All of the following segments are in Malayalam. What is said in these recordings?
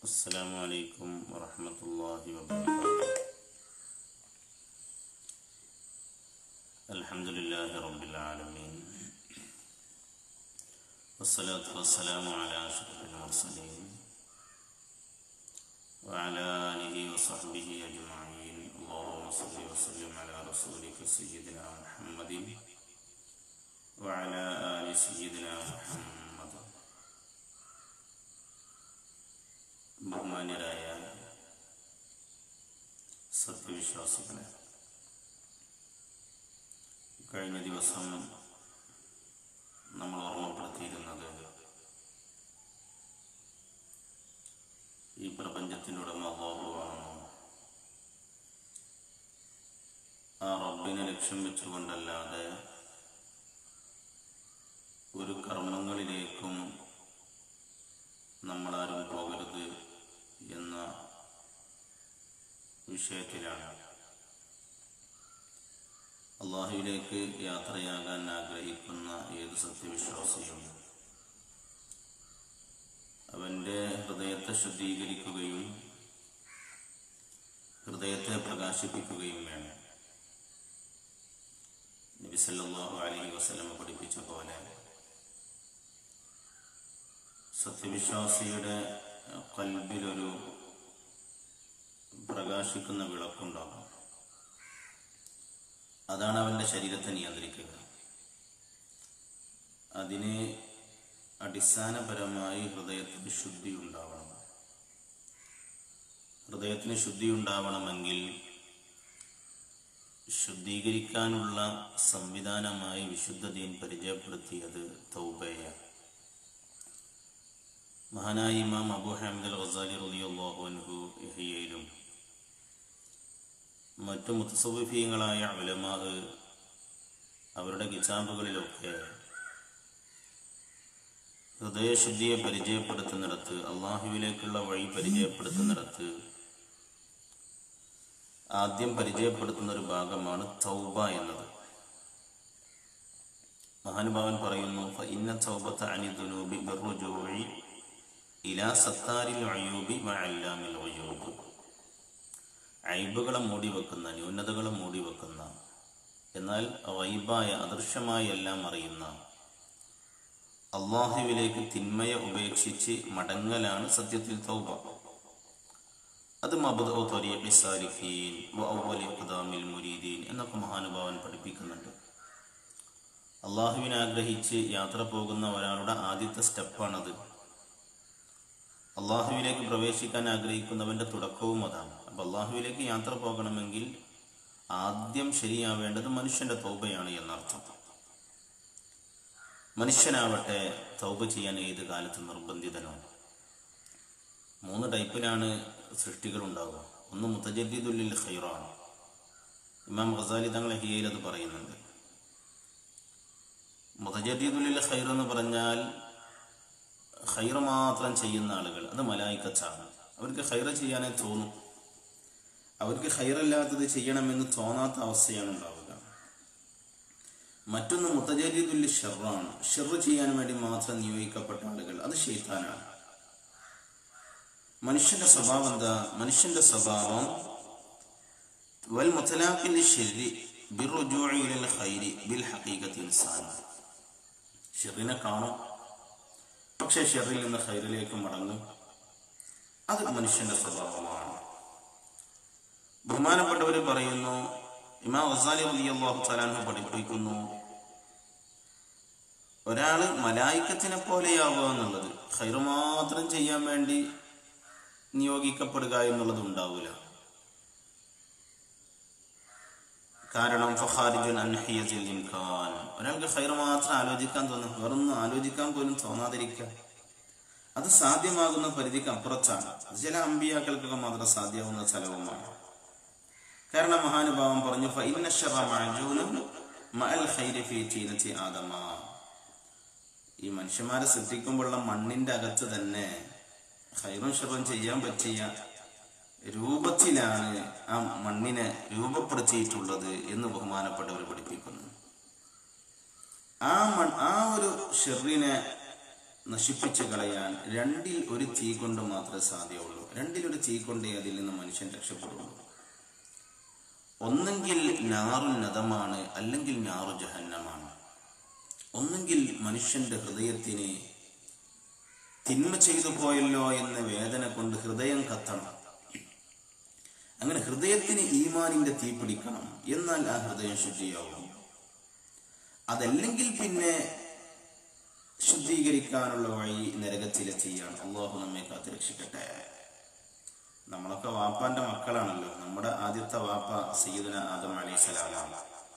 السلام عليكم ورحمة الله وبركاته الحمد لله رب العالمين والصلاة والسلام على أشرف المرسلين وعلى آله وصحبه أجمعين اللهم صل وسلم على رسولك سيدنا محمد وعلى آل سيدنا محمد ബഹുമാന്യരായ സത്യവിശ്വാസികളെ കഴിഞ്ഞ ദിവസം നമ്മൾ ഓർമ്മപ്പെടുത്തിയിരുന്നത് ഈ പ്രപഞ്ചത്തിനുടമ അള്ളാഹുവാണെന്നും ആ റബ്ബിനെ ലക്ഷ്യം വെച്ചുകൊണ്ടല്ലാതെ ഒരു കർമ്മങ്ങളിലേക്കും നമ്മളാരും പോകരുത് എന്ന വിഷയത്തിലാണ് അള്ളാഹുവിലേക്ക് യാത്രയാകാൻ ആഗ്രഹിക്കുന്ന ഏത് സത്യവിശ്വാസിയും അവൻ്റെ ഹൃദയത്തെ ശുദ്ധീകരിക്കുകയും ഹൃദയത്തെ പ്രകാശിപ്പിക്കുകയും വേണം നബി സല്ലല്ലാഹു അലൈഹി വസല്ലമ പഠിപ്പിച്ച പോലെ സത്യവിശ്വാസിയുടെ കൽബിലൊരു പ്രകാശിക്കുന്ന വിളക്കുണ്ടാകും അതാണ് അവൻ്റെ ശരീരത്തെ നിയന്ത്രിക്കുക അതിന് അടിസ്ഥാനപരമായി ഹൃദയത്തിന് ശുദ്ധി ഉണ്ടാവണം ഹൃദയത്തിന് ശുദ്ധി ഉണ്ടാവണമെങ്കിൽ ശുദ്ധീകരിക്കാനുള്ള സംവിധാനമായി വിശുദ്ധ ദീൻ പരിചയപ്പെടുത്തിയത് തൗബയാണ് മഹാനായ ഇമാം അബു ഹാമിദ് അൽ ഗസാലി റളിയല്ലാഹു അൻഹു ഇഹ്യയിലും മറ്റു മുത്തസവ്വിഫീങ്ങളായ ഉലമാ അവരുടെ കിതാബുകളിലൊക്കെ ഹൃദയശുദ്ധിയെ പരിചയപ്പെടുത്തുന്നിടത്ത് അള്ളാഹുവിലേക്കുള്ള വഴി പരിചയപ്പെടുത്തുന്നിടത്ത് ആദ്യം പരിചയപ്പെടുത്തുന്ന ഒരു ഭാഗമാണ് തൗബ എന്നത് മഹാനുഭാവൻ പറയുന്നു ഇന്ന തൗബത്ത അനി ദുനൂബി ബിർറുജൂഇ ഇലാ സത്താരിൽ അയ്യൂബി വഅല്ലാമിൽ ഉയൂബ് ഐബുകളെ മൂടി വെക്കുന്ന ന്യൂനതകളെ മൂടി വെക്കുന്ന എന്നാൽ വൈബായ അദൃശ്യമായി എല്ലാം അറിയുന്ന അള്ളാഹുവിലേക്ക് തിന്മയെ ഉപേക്ഷിച്ച് മടങ്ങലാണ് സത്യത്തിൽ തൗബ അത് മബദ് ത്വരീഖി സാലിഹീൻ വഅവ്വലി ഖുദാമിൽ മുരീദീൻ എന്നൊക്കെ മഹാനുഭാവൻ പഠിപ്പിക്കുന്നുണ്ട് അള്ളാഹുവിനെ ആഗ്രഹിച്ച് യാത്ര പോകുന്ന ഒരാളുടെ ആദ്യത്തെ സ്റ്റെപ്പാണത് അള്ളാഹുവിലേക്ക് പ്രവേശിക്കാൻ ആഗ്രഹിക്കുന്നവന്റെ തുടക്കവും അതാണ് അപ്പൊ അള്ളാഹുവിലേക്ക് യാത്ര പോകണമെങ്കിൽ ആദ്യം ശരിയാവേണ്ടത് മനുഷ്യന്റെ തൗബയാണ് എന്നർത്ഥം മനുഷ്യനാവട്ടെ തൗബ ചെയ്യാൻ ഏത് കാലത്ത് നിർബന്ധിതനോ മൂന്ന് ടൈപ്പിലാണ് സൃഷ്ടികൾ ഉണ്ടാവുക ഒന്ന് മുത്തജദ്ദീദുല്ലിൽ ഖൈറാണ് ഇമാം ഖസാലി തങ്ങളെ ഹിയയിൽ അത് പറയുന്നുണ്ട് മുത്തജദ്ദീദുല്ലിൽ ഖൈർ എന്ന് പറഞ്ഞാൽ ഹൈറ് മാത്രം ചെയ്യുന്ന ആളുകൾ അത് മലായിക്കച്ചാണ് അവർക്ക് ഹൈറ് ചെയ്യാനേ തോന്നും അവർക്ക് ഹൈറല്ലാത്തത് ചെയ്യണമെന്ന് തോന്നാത്ത അവസ്ഥയാണ് ഉണ്ടാവുക മറ്റൊന്ന് മുത്തജരീദുല്ലി ഷെറാണ് ഷെറ് ചെയ്യാൻ വേണ്ടി മാത്രം നിയോഗിക്കപ്പെട്ട ആളുകൾ അത് ഷെയ്ത്താനാണ് മനുഷ്യന്റെ സ്വഭാവം എന്താ മനുഷ്യന്റെ സ്വഭാവം വൽ മുത്തലാഖിൽ ശരി ബിറുജൂഇൽ ഖൈരി ബിൽ ഹഖീഖത്തി ഇൻസാൻ ഷെറിനെ കാണും പക്ഷെ ഷെറിൽ നിന്ന് ഹൈറിലേക്ക് മടങ്ങും അത് മനുഷ്യന്റെ സ്വഭാവമാണ് ബഹുമാനപ്പെട്ടവർ പറയുന്നു ഇമാം ഗസാലി റളിയല്ലാഹു തആലാഹു പഠിപ്പിക്കുന്നു ഒരാള് മലായിക്കത്തിനെ പോലെയാവുക എന്നുള്ളത് ഹൈറ് മാത്രം ചെയ്യാൻ വേണ്ടി നിയോഗിക്കപ്പെടുക എന്നുള്ളത് ഉണ്ടാവില്ല കാരണം ഫഖാരിജുൻ അൻഹിയസിൽ ഇംകാൻ ഒരാൾക്ക് ഹൈർ മാത്രം ആലോചിക്കാൻ തോന്നും വേറൊന്നും ആലോചിക്കാൻ പോലും തോന്നാതിരിക്കുക അത് സാധ്യമാകുന്ന പരിധിക്ക് അപ്പുറത്താണ് അത് ചില അമ്പിയാക്കൾക്കൊക്കെ മാത്രം സാധ്യമാകുന്ന ചെലവുമാണ് കാരണം മഹാനുഭാവം പറഞ്ഞു ഫഇന്ന ശറ മഅജൂനും മഅൽ ഖൈരി ഫീ തീനത്തി ആദമ ഈ മനുഷ്യന്മാരെ സൃഷ്ടിക്കുമ്പോഴുള്ള മണ്ണിന്റെ അകത്ത് തന്നെ ഹൈറും ഷറും ചെയ്യാൻ പറ്റിയ രൂപത്തിലാണ് ആ മണ്ണിനെ രൂപപ്പെടുത്തിയിട്ടുള്ളത് എന്ന് ബഹുമാനപ്പെട്ടവർ പഠിപ്പിക്കുന്നു ആ മൺ ആ ഒരു ഷെറിനെ നശിപ്പിച്ചു കളയാൻ രണ്ടിൽ ഒരു തീ കൊണ്ട് മാത്രമേ സാധ്യമുള്ളൂ രണ്ടിൽ ഒരു തീ കൊണ്ടേ അതിൽ നിന്ന് മനുഷ്യൻ രക്ഷപ്പെടുള്ളൂ ഒന്നെങ്കിൽ നാറു നദമാണ് അല്ലെങ്കിൽ നാറു ജഹന്നമാണ് ഒന്നെങ്കിൽ മനുഷ്യന്റെ ഹൃദയത്തിന് തിന്മ ചെയ്തു പോയല്ലോ എന്ന വേദന കൊണ്ട് ഹൃദയം കത്തണം അങ്ങനെ ഹൃദയത്തിന് ഈമാനിന്റെ തീ പിടിക്കണം എന്നാൽ ആ ഹൃദയം ശുദ്ധിയാവും അതല്ലെങ്കിൽ പിന്നെ ശുദ്ധീകരിക്കാനുള്ള വഴി നരകത്തിലെത്തിയാണ് അള്ളാഹു നമ്മെ കാത്തു രക്ഷിക്കട്ടെ നമ്മളൊക്കെ വാപ്പാന്റെ മക്കളാണല്ലോ നമ്മുടെ ആദ്യത്തെ വാപ്പ സയ്യിദുന ആദം അലൈഹിസ്സലാമാണ്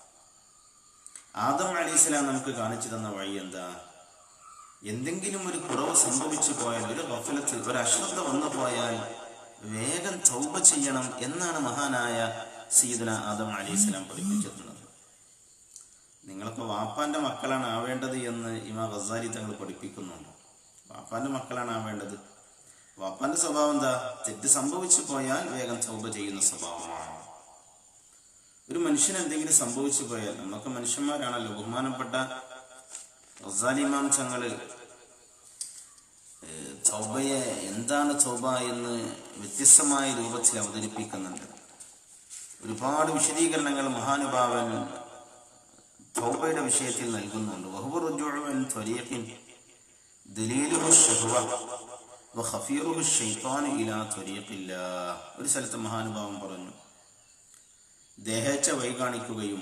ആദം അലൈഹിസ്സലാം നമുക്ക് കാണിച്ചു തന്ന വഴി എന്താ എന്തെങ്കിലും ഒരു കുറവ് സംഭവിച്ചു പോയാൽ ഒരു ഗഫലത്തിൽ ഒരു അശ്രദ്ധ വന്നു പോയാൽ വേഗം തൗബ ചെയ്യണം എന്നാണ് മഹാനായ സയ്യിദുന ആദം അലൈഹിസ്സലാം പഠിപ്പിച്ചു തന്നത് നിങ്ങളൊക്കെ വാപ്പാന്റെ മക്കളാണ് ആവേണ്ടത് എന്ന് ഇമാ ഗസാരി തങ്ങൾ പഠിപ്പിക്കുന്നുണ്ട് വാപ്പാന്റെ മക്കളാണ് ആവേണ്ടത് വാപ്പാന്റെ സ്വഭാവം എന്താ തെറ്റ് സംഭവിച്ചു പോയാൽ വേഗം തൗബ ചെയ്യുന്ന സ്വഭാവമാണ് ഒരു മനുഷ്യന് എന്തെങ്കിലും സംഭവിച്ചു പോയാൽ നമ്മളൊക്കെ മനുഷ്യന്മാരാണല്ലോ ബഹുമാനപ്പെട്ട ഗസാലി ഇമാം ചങ്ങള് ഏഹ്, തൗബയെ എന്താണ് തൗബ എന്ന് വ്യത്യസ്തമായ രൂപത്തിൽ അവതരിപ്പിക്കുന്നുണ്ട് ഒരുപാട് വിശദീകരണങ്ങൾ മഹാനുഭാവൻ തൗബയുടെ വിഷയത്തിൽ നൽകുന്നുണ്ട് വഹുവ റുജൂഉ അൻ ത്വരീഖിൻ ദലീലുഹു ശഹ്വ വഖഫീറുഹു ശൈത്താനു ഇലാ ത്വരീഖില്ലാഹ് ഒരു സ്ഥലത്ത് മഹാനുഭാവൻ പറഞ്ഞു ദേഹേച്ഛ വഴി കാണിക്കുകയും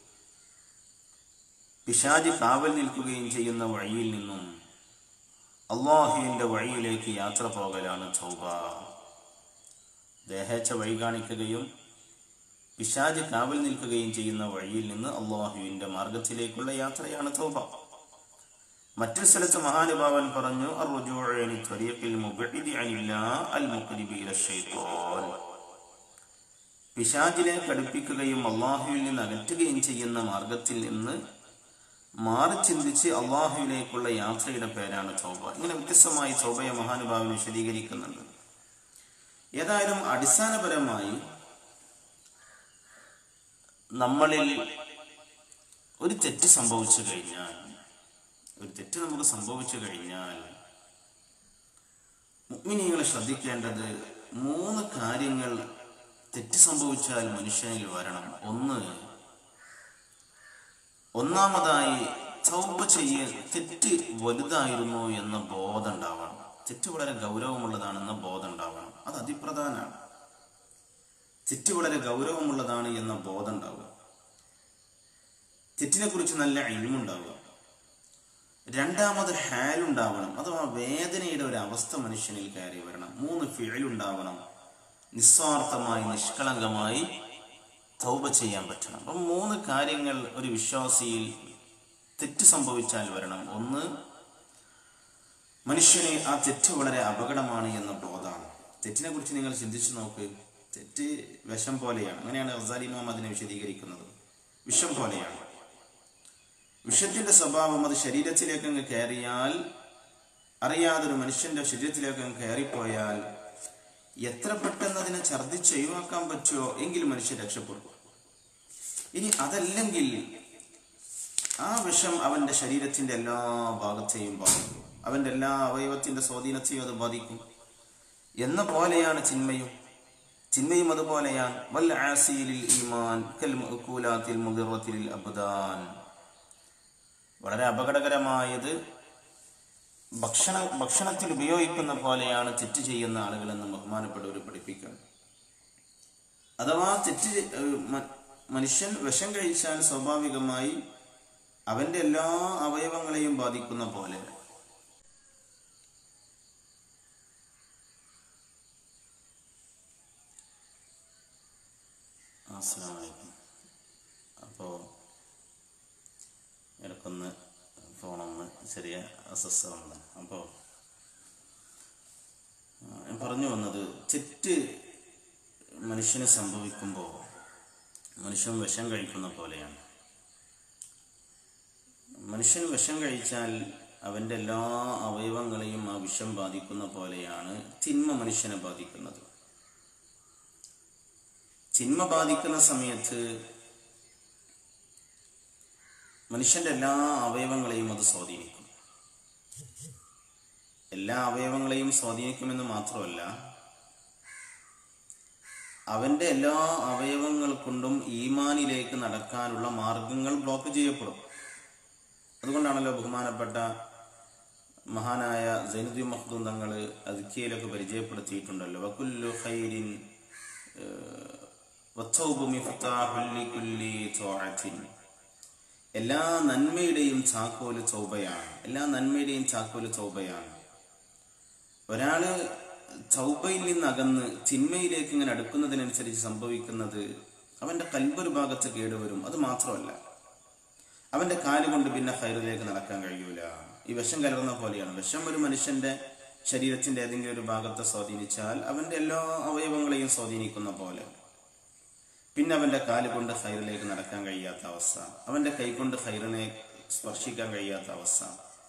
പിശാജ് കാവൽ നിൽക്കുകയും ചെയ്യുന്ന വഴിയിൽ നിന്നും അള്ളാഹുവിൻ്റെ വഴിയിലേക്ക് യാത്ര പോകലാണ് തൗബ ദേഹേച്ഛ വഴി കാണിക്കുകയും പിശാജ് കാവൽ നിൽക്കുകയും ചെയ്യുന്ന വഴിയിൽ നിന്ന് അള്ളാഹുവിന്റെ മാർഗത്തിലേക്കുള്ള യാത്രയാണ് തൗബ മറ്റൊരു സ്ഥലത്ത് മഹാനുഭാവൻ പറഞ്ഞു "അർറുജൂഉ അനി ത്വരീഖിൽ മുബ്ഇദി അനില്ലാഹ് അൽ മുഖ്രിബി ഇല ശൈത്വാൻ." പിശാചിനെ കടുപ്പിക്കുകയും അള്ളാഹുവിൽ നിന്ന് അകറ്റുകയും ചെയ്യുന്ന മാർഗത്തിൽ നിന്ന് മാറി ചിന്തിച്ച് അള്ളാഹുവിലേക്കുള്ള യാത്രയുടെ പേരാണ് ചൗബ ഇങ്ങനെ വ്യത്യസ്തമായി ചൗബയെ മഹാനുഭാവൻ വിശദീകരിക്കുന്നുണ്ട് ഏതായാലും അടിസ്ഥാനപരമായി നമ്മളിൽ ഒരു തെറ്റ് സംഭവിച്ചു കഴിഞ്ഞാൽ ഒരു തെറ്റ് നമുക്ക് സംഭവിച്ചു കഴിഞ്ഞാൽ മുഗ്മിനികൾ ശ്രദ്ധിക്കേണ്ടത് മൂന്ന് കാര്യങ്ങൾ തെറ്റ് സംഭവിച്ചാൽ മനുഷ്യനിൽ വരണം ഒന്ന് ഒന്നാമതായി ചൗബ ചെയ്യ തെറ്റ് വലുതായിരുന്നു എന്ന ബോധം ഉണ്ടാവണം തെറ്റ് വളരെ ഗൗരവമുള്ളതാണെന്ന ബോധം ഉണ്ടാവണം അത് അതിപ്രധാനമാണ് തെറ്റ് വളരെ ഗൗരവമുള്ളതാണ് എന്ന ബോധം ഉണ്ടാവുക തെറ്റിനെ കുറിച്ച് നല്ല ഇൽമുണ്ടാവുക രണ്ടാമത് ഹാലുണ്ടാവണം അഥവാ വേദനയുടെ ഒരു അവസ്ഥ മനുഷ്യനിൽ കയറി വരണം മൂന്ന് ഫിഴലുണ്ടാവണം നിസ്വാർത്ഥമായി നിഷ്കളങ്കമായി തൗബ ചെയ്യാൻ പറ്റണം അപ്പം മൂന്ന് കാര്യങ്ങൾ ഒരു വിശ്വാസിയിൽ തെറ്റ് സംഭവിച്ചാൽ വരണം ഒന്ന് മനുഷ്യന് ആ തെറ്റ് വളരെ അപകടമാണ് എന്ന ബോധമാണ് തെറ്റിനെ കുറിച്ച് നിങ്ങൾ ചിന്തിച്ചു നോക്ക് തെറ്റ് വിഷം പോലെയാണ് അങ്ങനെയാണ് റസാലി ഇമാം അതിനെ വിശദീകരിക്കുന്നത് വിഷം പോലെയാണ് വിഷത്തിന്റെ സ്വഭാവം അത് ശരീരത്തിലേക്ക് അങ്ങ് കയറിയാൽ അറിയാതെ ഒരു മനുഷ്യന്റെ ശരീരത്തിലേക്ക് അങ്ങ് കയറിപ്പോയാൽ എത്ര പെട്ടെന്ന് അതിനെ ഛർദ്ദിച്ച് ഒഴിവാക്കാൻ പറ്റുമോ എങ്കിൽ മനുഷ്യൻ രക്ഷപ്പെടും ഇനി അതല്ലെങ്കിൽ ആ വിഷം അവന്റെ ശരീരത്തിന്റെ എല്ലാ ഭാഗത്തെയും ബാധിക്കും അവന്റെ എല്ലാ അവയവത്തിന്റെ സ്വാധീനത്തെയും അത് ബാധിക്കും എന്ന പോലെയാണ് ചിന്മയും ചിന്മയും അതുപോലെയാണ് വൽ ആസീലിൽ ഈമാൻ കൽ മഅ്കൂലാത്തിൽ മുദിറത്തിൽ അബ്ദാൻ വളരെ അപകടകരമായത് ഭക്ഷണ ഭക്ഷണത്തിൽ ഉപയോഗിക്കുന്ന പോലെയാണ് തെറ്റ് ചെയ്യുന്ന ആളുകളെന്ന് ബഹുമാനപ്പെട്ടവർ പഠിപ്പിക്കണം അഥവാ തെറ്റ് ചെ- ഏഹ് മ- മനുഷ്യൻ വിഷം കഴിച്ചാൽ സ്വാഭാവികമായി അവന്റെ എല്ലാ അവയവങ്ങളെയും ബാധിക്കുന്ന പോലെ അസ്സലാമു അലൈക്കും അപ്പോൾ ഇടയ്ക്കൊന്ന് ഫോണൊന്ന് ചെറിയ അസ്വസ്ഥത അപ്പോൾ ഞാൻ പറഞ്ഞു വന്നത് തെറ്റ് മനുഷ്യന് സംഭവിക്കുമ്പോൾ മനുഷ്യൻ വിഷം കഴിക്കുന്ന പോലെയാണ് മനുഷ്യൻ വിഷം കഴിച്ചാൽ അവൻ്റെ എല്ലാ അവയവങ്ങളെയും ആ വിഷം ബാധിക്കുന്ന പോലെയാണ് തിന്മ മനുഷ്യനെ ബാധിക്കുന്നത് തിന്മ ബാധിക്കുന്ന സമയത്ത് മനുഷ്യന്റെ എല്ലാ അവയവങ്ങളെയും അത് സ്വാധീനിക്കും എല്ലാ അവയവങ്ങളെയും സ്വാധീനിക്കുമെന്ന് മാത്രമല്ല അവന്റെ എല്ലാ അവയവങ്ങൾ കൊണ്ടും ഈമാനിലേക്ക് നടക്കാനുള്ള മാർഗങ്ങൾ ബ്ലോക്ക് ചെയ്യപ്പെടും അതുകൊണ്ടാണല്ലോ ബഹുമാനപ്പെട്ട മഹാനായ സൈനുദ്ദീൻ മഖ്ദൂം തങ്ങൾ അദ്ക്കിയയിലൊക്കെ പരിചയപ്പെടുത്തിയിട്ടുണ്ടല്ലോ വകുല്ലു ഖൈരിൻ ഏഹ്, വത്തൗബു മിഫ്താഹുൽ ലികുല്ലി ത്വാഅത്തിൻ. എല്ലാ നന്മയുടെയും ചാക്കോല് ചൗബയാണ് എല്ലാ നന്മയുടെയും ചാക്കോല് ചൗബയാണ് ഒരാള് ചൗബയിൽ നിന്ന് അകന്ന് തിന്മയിലേക്ക് ഇങ്ങനെ അടുക്കുന്നതിനനുസരിച്ച് സംഭവിക്കുന്നത് അവന്റെ കൽബൊരു ഭാഗത്ത് കേടുവരും അത് മാത്രമല്ല അവന്റെ കാല് കൊണ്ട് പിന്നെ ഹൈറിലേക്ക് നടക്കാൻ കഴിയൂല ഈ വിഷം കലർന്ന പോലെയാണ് വിഷം ഒരു മനുഷ്യന്റെ ശരീരത്തിന്റെ ഏതെങ്കിലും ഒരു ഭാഗത്തെ സ്വാധീനിച്ചാൽ അവന്റെ എല്ലാ അവയവങ്ങളെയും സ്വാധീനിക്കുന്ന പോലെ പിന്നെ അവന്റെ കാല് കൊണ്ട് ഹൈറിലേക്ക് നടക്കാൻ കഴിയാത്ത അവസ്ഥ അവന്റെ കൈ കൊണ്ട് ഹൈറിനെ സ്പർശിക്കാൻ കഴിയാത്ത അവസ്ഥ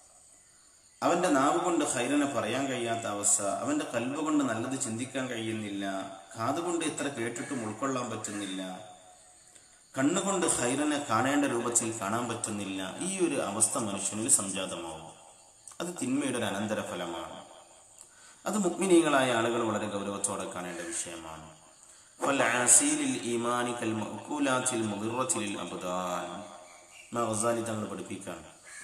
അവന്റെ നാവ് കൊണ്ട് ഹൈറിനെ പറയാൻ കഴിയാത്ത അവസ്ഥ അവന്റെ കൽബ് കൊണ്ട് നല്ലത് ചിന്തിക്കാൻ കഴിയുന്നില്ല കാതുകൊണ്ട് ഇത്ര കേട്ടിട്ടും ഉൾക്കൊള്ളാൻ പറ്റുന്നില്ല കണ്ണുകൊണ്ട് ഹൈറിനെ കാണേണ്ട രൂപത്തിൽ കാണാൻ പറ്റുന്നില്ല ഈ ഒരു അവസ്ഥ മനുഷ്യനിൽ സംജാതമാവും അത് തിന്മയുടെ ഒരു അനന്തരഫലമാണ് അത് മുഗ്മിനീകളായ ആളുകൾ വളരെ ഗൗരവത്തോടെ കാണേണ്ട വിഷയമാണ് فالعاسيل الإيمان كالمأكولات المضرة للأبدان ഇമാം ഗസാലി തങ്ങൾ പഠിപ്പിക്കാണ്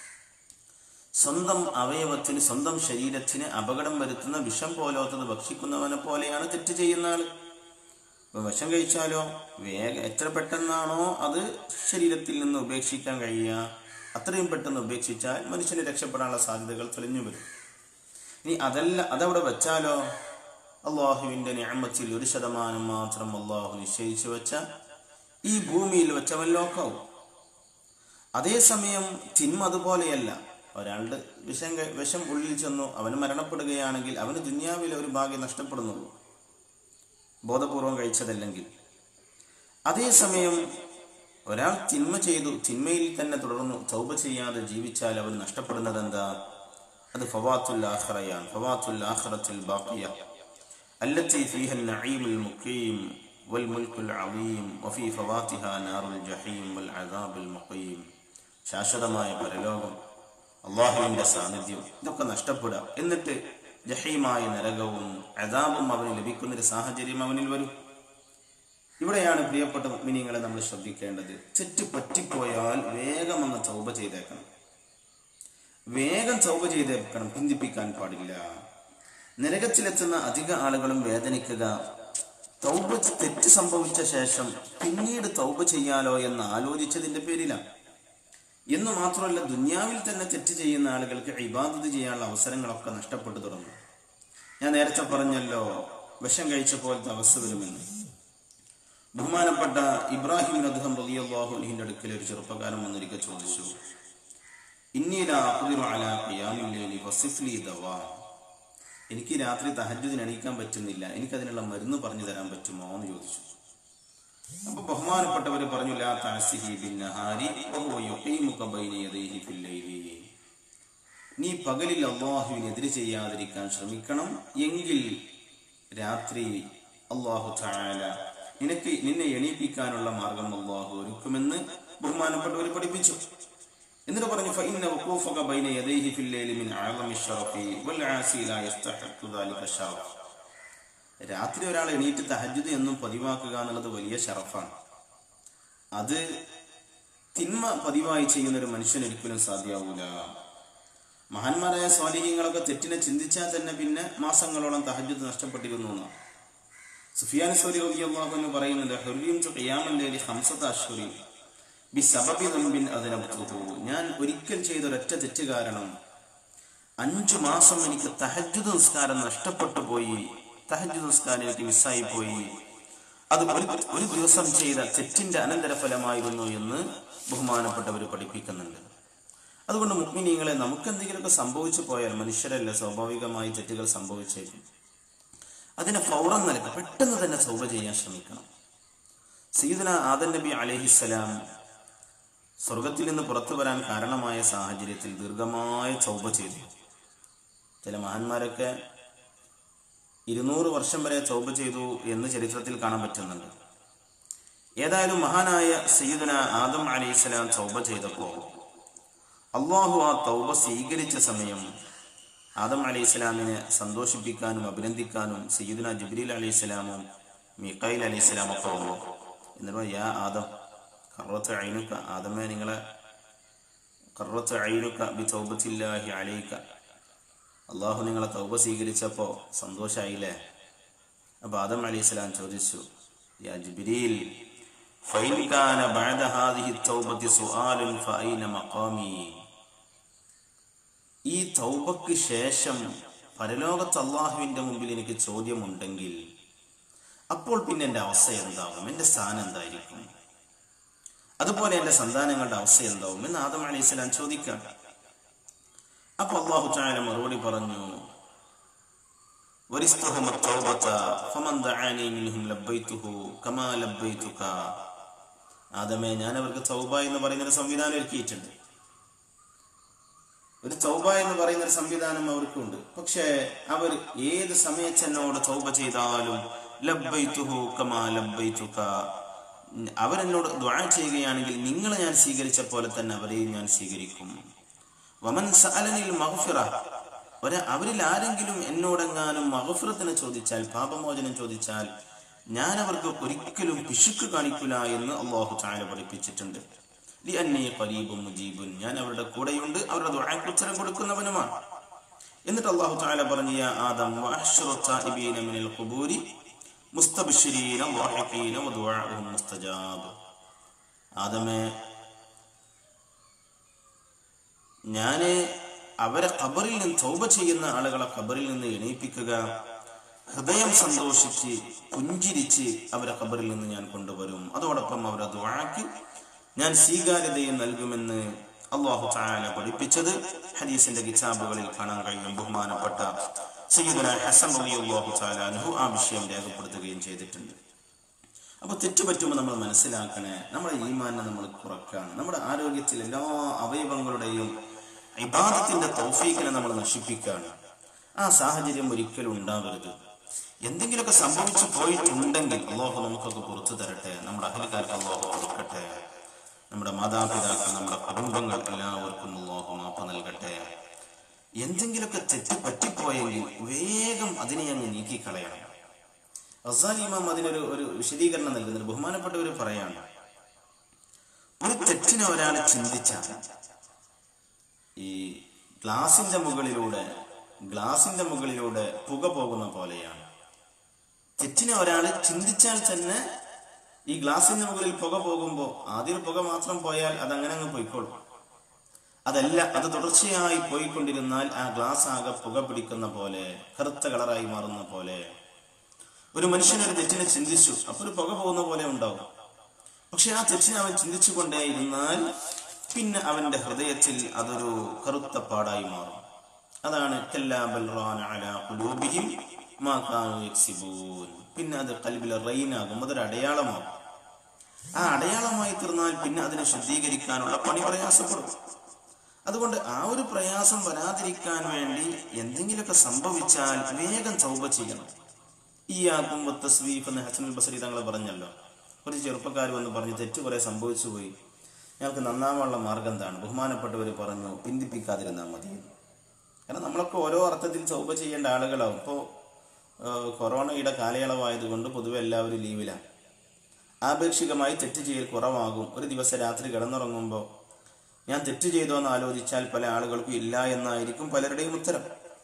സ്വന്തം അവയവത്തിന് സ്വന്തം ശരീരത്തിന് അപകടം വരുത്തുന്ന വിഷം പോലോത്തത് ഭക്ഷിക്കുന്നവനെ പോലെയാണ് തെറ്റ് ചെയ്യുന്ന ആള് ഇപ്പൊ വിഷം കഴിച്ചാലോ വേഗ എത്ര പെട്ടെന്നാണോ അത് ശരീരത്തിൽ നിന്ന് ഉപേക്ഷിക്കാൻ കഴിയുക അത്രയും പെട്ടെന്ന് ഉപേക്ഷിച്ചാൽ മനുഷ്യന് രക്ഷപ്പെടാനുള്ള സാധ്യതകൾ തെളിഞ്ഞു വരും ഇനി അതല്ല അതവിടെ വെച്ചാലോ അള്ളാഹുവിന്റെ ഞാമത്തിൽ ഒരു ശതമാനം മാത്രം അള്ളാഹു നിശ്ചയിച്ചു വെച്ച ഈ ഭൂമിയിൽ വെച്ചവൻ ലോക്കാവും അതേസമയം തിന്മ അതുപോലെയല്ല ഒരാളുടെ വിഷം കഴി- വിഷം ഉള്ളിൽ ചെന്നു അവന് മരണപ്പെടുകയാണെങ്കിൽ അവന് ദുന്യാവിലെ ഒരു ഭാഗ്യം നഷ്ടപ്പെടുന്നുള്ളൂ ബോധപൂർവം കഴിച്ചതല്ലെങ്കിൽ അതേസമയം ഒരാൾ തിന്മ ചെയ്തു തിന്മയിൽ തന്നെ തുടർന്നു ചൗബ ചെയ്യാതെ ജീവിച്ചാൽ അവൻ നഷ്ടപ്പെടുന്നത് എന്താ അത് ഫവാത്തുൽ ആഖറയാണ് ഫവാത്തുൽ ആഖറത്തുൽ ബാഖിയ التي فيها النعيم المقيم والملك العظيم وفي فواتها نار الجحيم والعذاب المقيم ശാശ്വതമായ പരലോകം അള്ളാഹുവിന്റെ സാന്നിധ്യം ഇതൊക്കെ നഷ്ടപ്പെടുക എന്നിട്ട് ജഹീമായ നരകവും അതാബും അവന് ലഭിക്കുന്നൊരു സാഹചര്യം അവനിൽ വരും ഇവിടെയാണ് പ്രിയപ്പെട്ട മുഗ്മിനിങ്ങളെ നമ്മൾ ശ്രദ്ധിക്കേണ്ടത് തെറ്റ് പറ്റിപ്പോയാൽ വേഗം അങ്ങ് ചൗബ ചെയ്തേക്കണം വേഗം ചൗബ ചെയ്തേക്കണം പിന്തിപ്പിക്കാൻ പാടില്ല നരകത്തിലെത്തുന്ന അധിക ആളുകളും വേദനിക്കുക തൗബ തെറ്റ് സംഭവിച്ച ശേഷം പിന്നീട് തൗബ ചെയ്യാലോ എന്ന് ആലോചിച്ചതിന്റെ പേരിലാണ് എന്ന് മാത്രമല്ല ദുന്യാവിൽ തന്നെ തെറ്റ് ചെയ്യുന്ന ആളുകൾക്ക് ഇബാദത്ത് ചെയ്യാനുള്ള അവസരങ്ങളൊക്കെ നഷ്ടപ്പെട്ടു തുടങ്ങും ഞാൻ നേരത്തെ പറഞ്ഞല്ലോ വിഷം കഴിച്ച പോലത്തെ അവസ്ഥ വരുമെന്ന് ബഹുമാനപ്പെട്ട ഇബ്രാഹിം അദ്ദേഹം റളിയല്ലാഹുവിന്റെ അടുക്കൽ ഒരു ചെറുപ്പക്കാരൻ വന്നിരിക്കെ ചോദിച്ചു ഇന്നീല അഖ്ദിറു അലാ ഖിയാമിൽ ലൈലി ഫസിഫ് ലീ ദവാ എനിക്ക് രാത്രി തഹജ്ജുദിന് എണീക്കാൻ പറ്റുന്നില്ല എനിക്കതിനുള്ള മരുന്ന് പറഞ്ഞു തരാൻ പറ്റുമോ എന്ന് ചോദിച്ചു അപ്പൊ ബഹുമാനപ്പെട്ടവർ പറഞ്ഞു ലാ തഅസിഹി ബിന്നഹാരി വഹുവ യുഖീമുക ബൈന യദൈഹി ഫിൽ ലൈലി നീ പകലിൽ അള്ളാഹുവിനെതിരെ ചെയ്യാതിരിക്കാൻ ശ്രമിക്കണം എങ്കിൽ രാത്രി അള്ളാഹു തആല നിനക്ക് നിന്നെ എണീപ്പിക്കാനുള്ള മാർഗം അള്ളാഹു ഒരുക്കുമെന്ന് ബഹുമാനപ്പെട്ടവർ പഠിപ്പിച്ചു എന്നിട്ട് പറഞ്ഞു فإن وقوفك بين يديه في الليل من أعظم الشرف والعاصي لا يستحق ذلك الشرف രാത്രി ഒരാൾ എണീറ്റ് തഹജ്ജുദ് എന്നും പതിവാക്കുക എന്നുള്ളത് വലിയ ഷറഫാണ് അത് തിന്മ പതിവായി ചെയ്യുന്ന ഒരു മനുഷ്യൻ ഒരിക്കലും സാധ്യമാവൂല മഹാന്മാരായ സ്വാലിഹ്യങ്ങളൊക്കെ തെറ്റിനെ ചിന്തിച്ചാൽ തന്നെ പിന്നെ മാസങ്ങളോളം തഹജ്ജുദ് നഷ്ടപ്പെട്ടിരുന്നു എന്നാണ് സുഫിയാൻ സൗരി റളിയല്ലാഹു അൻഹു പറയുന്നുണ്ട് ഹുർരിയംതു ഖിയാമൽ ലൈലി ഖംസത അശ്ഹുരിൻ ബിസബബി ദംബിൻ അദ്നബ്തുഹു ഞാൻ ഒരിക്കൽ ചെയ്ത ഒരൊറ്റ തെറ്റ് കാരണം അഞ്ചു മാസം എനിക്ക് തഹജ്ജുദ് നിസ്കാരം നഷ്ടപ്പെട്ടു പോയി തഹജ്ജുദ് നിസ്കാരം എനിക്ക് മിസ്സായി പോയി അത് ഒരു ഒരു ദിവസം ചെയ്ത തെറ്റിന്റെ അനന്തരഫലമായിരുന്നു എന്ന് ബഹുമാനപ്പെട്ടവർ പഠിപ്പിക്കുന്നുണ്ട് അതുകൊണ്ട് മുക്മിനീങ്ങളെ നമുക്ക് എന്തെങ്കിലുമൊക്കെ സംഭവിച്ചു പോയാൽ മനുഷ്യരല്ല സ്വാഭാവികമായി തെറ്റുകൾ സംഭവിച്ചേക്കും അതിനെ ഫൗറം നൽകുക പെട്ടെന്ന് തന്നെ സൗബ ചെയ്യാൻ ശ്രമിക്കണം സീദന ആദൻ നബി അലഹിസ്സലാം സ്വർഗത്തിൽ നിന്ന് പുറത്തു വരാൻ കാരണമായ സാഹചര്യത്തിൽ ദീർഘമായ ചൗബ ചെയ്തു ചില മഹാന്മാരൊക്കെ ഇരുന്നൂറ് വർഷം വരെ ചൗബ ചെയ്തു എന്ന് ചരിത്രത്തിൽ കാണാൻ പറ്റുന്നുണ്ട് ഏതായാലും മഹാനായ സയ്യിദന ആദം അലൈഹിസ്സലാം ചൗബ ചെയ്തപ്പോൾ അള്ളാഹു ആ തൗബ സ്വീകരിച്ച സമയം ആദം അലൈഹി സ്വലാമിനെ സന്തോഷിപ്പിക്കാനും അഭിനന്ദിക്കാനും സയ്യിദുന ജിബ്രീൽ അലൈഹി സ്വലാമും മിഖായിൽ അലൈഹി സ്വലാമും ഒക്കെ വന്നു എന്നിട്ട് പറഞ്ഞു, യാ ആദം കറത്ത് അയിനുക്ക ആദമേ നിങ്ങളെ കറത്ത് അയിനുക്ക ബി തൗബത്തില്ലാഹി അലൈക്ക അള്ളാഹു നിങ്ങളെ തൗബ സ്വീകരിച്ചപ്പോൾ സന്തോഷമായില്ലേ അപ്പോൾ ആദം അലൈഹി സ്വലാം ചോദിച്ചു യാ ജിബ്രീൽ فإن كان بعد هذه التوبة سؤال فأين مقامي ഈ തൗബക്ക് ശേഷം പരലോകത്ത് അള്ളാഹുവിൻ്റെ മുമ്പിൽ എനിക്ക് ചോദ്യമുണ്ടെങ്കിൽ അപ്പോൾ പിന്നെ എൻ്റെ അവസ്ഥ എന്താവും എൻ്റെ സ്ഥാനം എന്തായിരിക്കും അതുപോലെ എൻ്റെ സന്താനങ്ങളുടെ അവസ്ഥ എന്താവും എന്ന് ആദം അലൈഹി സ്വലാം ചോദിക്കാം അപ്പൊ അള്ളാഹു ചായ മറുപടി പറഞ്ഞു ورثتهم التوبة فمن دعاني منهم لبيته كما لبيتك ആദമേ ഞാൻ അവർക്ക് തൗബ എന്ന് പറയുന്ന ഒരു സംവിധാനം ഒരുക്കിയിട്ടുണ്ട് ഒരു തൗബ എന്ന് പറയുന്ന ഒരു സംവിധാനം അവർക്കുണ്ട് പക്ഷേ അവർ ഏത് സമയത്ത് എന്നോട് തൗബ ചെയ്താലും ലബ്ബൈതുഹു കമാ ലബ്ബൈതുക അവരെന്നോട് ദ്വാ ചെയ്യുകയാണെങ്കിൽ നിങ്ങളെ ഞാൻ സ്വീകരിച്ച പോലെ തന്നെ അവരെയും ഞാൻ സ്വീകരിക്കും വമൻ സഅലനിൽ മഗ്ഫിറ ഒരു അവരിൽ ആരെങ്കിലും എന്നോടെങ്ങാനും മഹഫിറത്തിന് ചോദിച്ചാൽ പാപമോചനം ചോദിച്ചാൽ ഞാൻ അവർക്ക് ഒരിക്കലും പിശുക്ക് കാണിക്കില്ല എന്ന് അള്ളാഹു ചായ പഠിപ്പിച്ചിട്ടുണ്ട് ലി അന്നീ ഖരീബും മുജീബുൻ ഞാൻ അവരുടെ കൂടെയുണ്ട് അവരുടെ ദുആക്ക് ഉത്തരം കൊടുക്കുന്നവനുമാണ് എന്നിട്ട് അള്ളാഹു ചായ പറഞ്ഞു യാ ആദം വഅഹ്ശറു താഇബീന മിനൽ ഖുബൂരി മുസ്തബ്ശിരീന വാഹിഖീന വദുആഉഹും മുസ്തജാബ് ആദമേ ഞാന് അവരെ ഖബറിൽ നിന്ന് തൗബ ചെയ്യുന്ന ആളുകളെ ഖബറിൽ നിന്ന് എണീപ്പിക്കുക ഹൃദയം സന്തോഷിച്ച് പുഞ്ചിരിച്ച് അവരെ ഖബറിൽ നിന്ന് ഞാൻ കൊണ്ടുവരും അതോടൊപ്പം അവരുടെ ദുആക്ക് ഞാൻ സ്വീകാര്യതയും നൽകുമെന്ന് അള്ളാഹു താല പഠിപ്പിച്ചത് ഹദീസിന്റെ കിതാബുകളിൽ കാണാൻ കഴിയും ബഹുമാനപ്പെട്ട സയ്യിദുന ഹസൻ റളിയല്ലാഹു തആല അൻഹു ആ വിഷയം രേഖപ്പെടുത്തുകയും ചെയ്തിട്ടുണ്ട് അപ്പോൾ തെറ്റ് പറ്റുമ്പോൾ നമ്മൾ മനസ്സിലാക്കണേ നമ്മുടെ ഈമാനെ നമ്മൾ കുറക്കാണ് നമ്മുടെ ആരോഗ്യത്തിൽ എല്ലാ അവയവങ്ങളുടെയും ഇബാദത്തിന്റെ തൗഫീഖിനെ നമ്മൾ നശിപ്പിക്കുകയാണ് ആ സാഹചര്യം ഒരിക്കലും ഉണ്ടാവരുത് എന്തെങ്കിലുമൊക്കെ സംഭവിച്ചു പോയിട്ടുണ്ടെങ്കിൽ അള്ളാഹു നമുക്കൊക്കെ പുറത്തു തരട്ടെ നമ്മുടെ അഹൽക്കാർക്ക് അള്ളാഹു കൊടുക്കട്ടെ നമ്മുടെ മാതാപിതാക്കൾ നമ്മുടെ കുടുംബങ്ങൾ എല്ലാവർക്കും അള്ളാഹു മാപ്പ് നൽകട്ടെ എന്തെങ്കിലുമൊക്കെ തെറ്റ് പറ്റിപ്പോയെങ്കിൽ വേഗം അതിനെ അങ്ങ് നീക്കിക്കളയണം റസാലി ഇമാം അതിനൊരു ഒരു വിശദീകരണം നൽകുന്നുണ്ട് ബഹുമാനപ്പെട്ടവർ പറയാണ് ഒരു തെറ്റിനെ ഒരാൾ ചിന്തിച്ചാൽ ഈ ഗ്ലാസിന്റെ മുകളിലൂടെ ഗ്ലാസിന്റെ മുകളിലൂടെ പുക പോകുന്ന പോലെയാണ് തെറ്റിനെ ഒരാൾ ചിന്തിച്ചാൽ തന്നെ ഈ ഗ്ലാസിന്റെ മുകളിൽ പുക പോകുമ്പോൾ ആദ്യം പുക മാത്രം പോയാൽ അത് അങ്ങനെ അങ്ങ് പോയിക്കോളും അതല്ല അത് തുടർച്ചയായി പോയിക്കൊണ്ടിരുന്നാൽ ആ ഗ്ലാസ് ആകെ പുക പിടിക്കുന്ന പോലെ കറുത്ത കളറായി മാറുന്ന പോലെ ഒരു മനുഷ്യൻ ഒരു തെറ്റിനെ ചിന്തിച്ചു അപ്പൊ ഒരു പുക പോകുന്ന പോലെ ഉണ്ടാവും പക്ഷെ ആ തെറ്റിനെ അവൻ ചിന്തിച്ചു കൊണ്ടേയിരുന്നാൽ പിന്നെ അവന്റെ ഹൃദയത്തിൽ അതൊരു കറുത്ത പാടായി മാറും അതാണ് കല്ലാ ബൽ റാന അലാ ഖുലൂബിഹിം മാ കാനൂ യക്സിബൂൻ പിന്നെ അത് കൽബിൽ റൈനാകും അതൊരു അടയാളമാകും ആ അടയാളമായി തീർന്നാൽ പിന്നെ അതിനെ ശുദ്ധീകരിക്കാനുള്ള പണി പ്രയാസപ്പെടും അതുകൊണ്ട് ആ ഒരു പ്രയാസം വരാതിരിക്കാൻ വേണ്ടി എന്തെങ്കിലുമൊക്കെ സംഭവിച്ചാൽ വേഗം ചൗബ ചെയ്യണം ഈ ആക്കും തസ്വീഫ് എന്ന് ഹസൻ ബസരി തങ്ങൾ പറഞ്ഞല്ലോ ഒരു ചെറുപ്പക്കാർ വന്ന് പറഞ്ഞു തെറ്റ് കുറെ സംഭവിച്ചു പോയി ഞങ്ങൾക്ക് നന്നാവാനുള്ള മാർഗം എന്താണ് ബഹുമാനപ്പെട്ടവർ പറഞ്ഞു പിന്തിപ്പിക്കാതിരുന്നാൽ മതി കാരണം നമ്മളൊക്കെ ഓരോ അർത്ഥത്തിൽ ചൗബ ചെയ്യേണ്ട ആളുകളാവും ഇപ്പോൾ കൊറോണയുടെ കാലയളവായതുകൊണ്ട് പൊതുവെ എല്ലാവരും ലീവിലാണ് ആപേക്ഷികമായി തെറ്റ് ചെയ്യൽ കുറവാകും ഒരു ദിവസം രാത്രി കിടന്നുറങ്ങുമ്പോൾ ഞാൻ തെറ്റ് ചെയ്തോ എന്ന് ആലോചിച്ചാൽ പല ആളുകൾക്കും ഇല്ല എന്നായിരിക്കും പലരുടെയും ഉത്തരം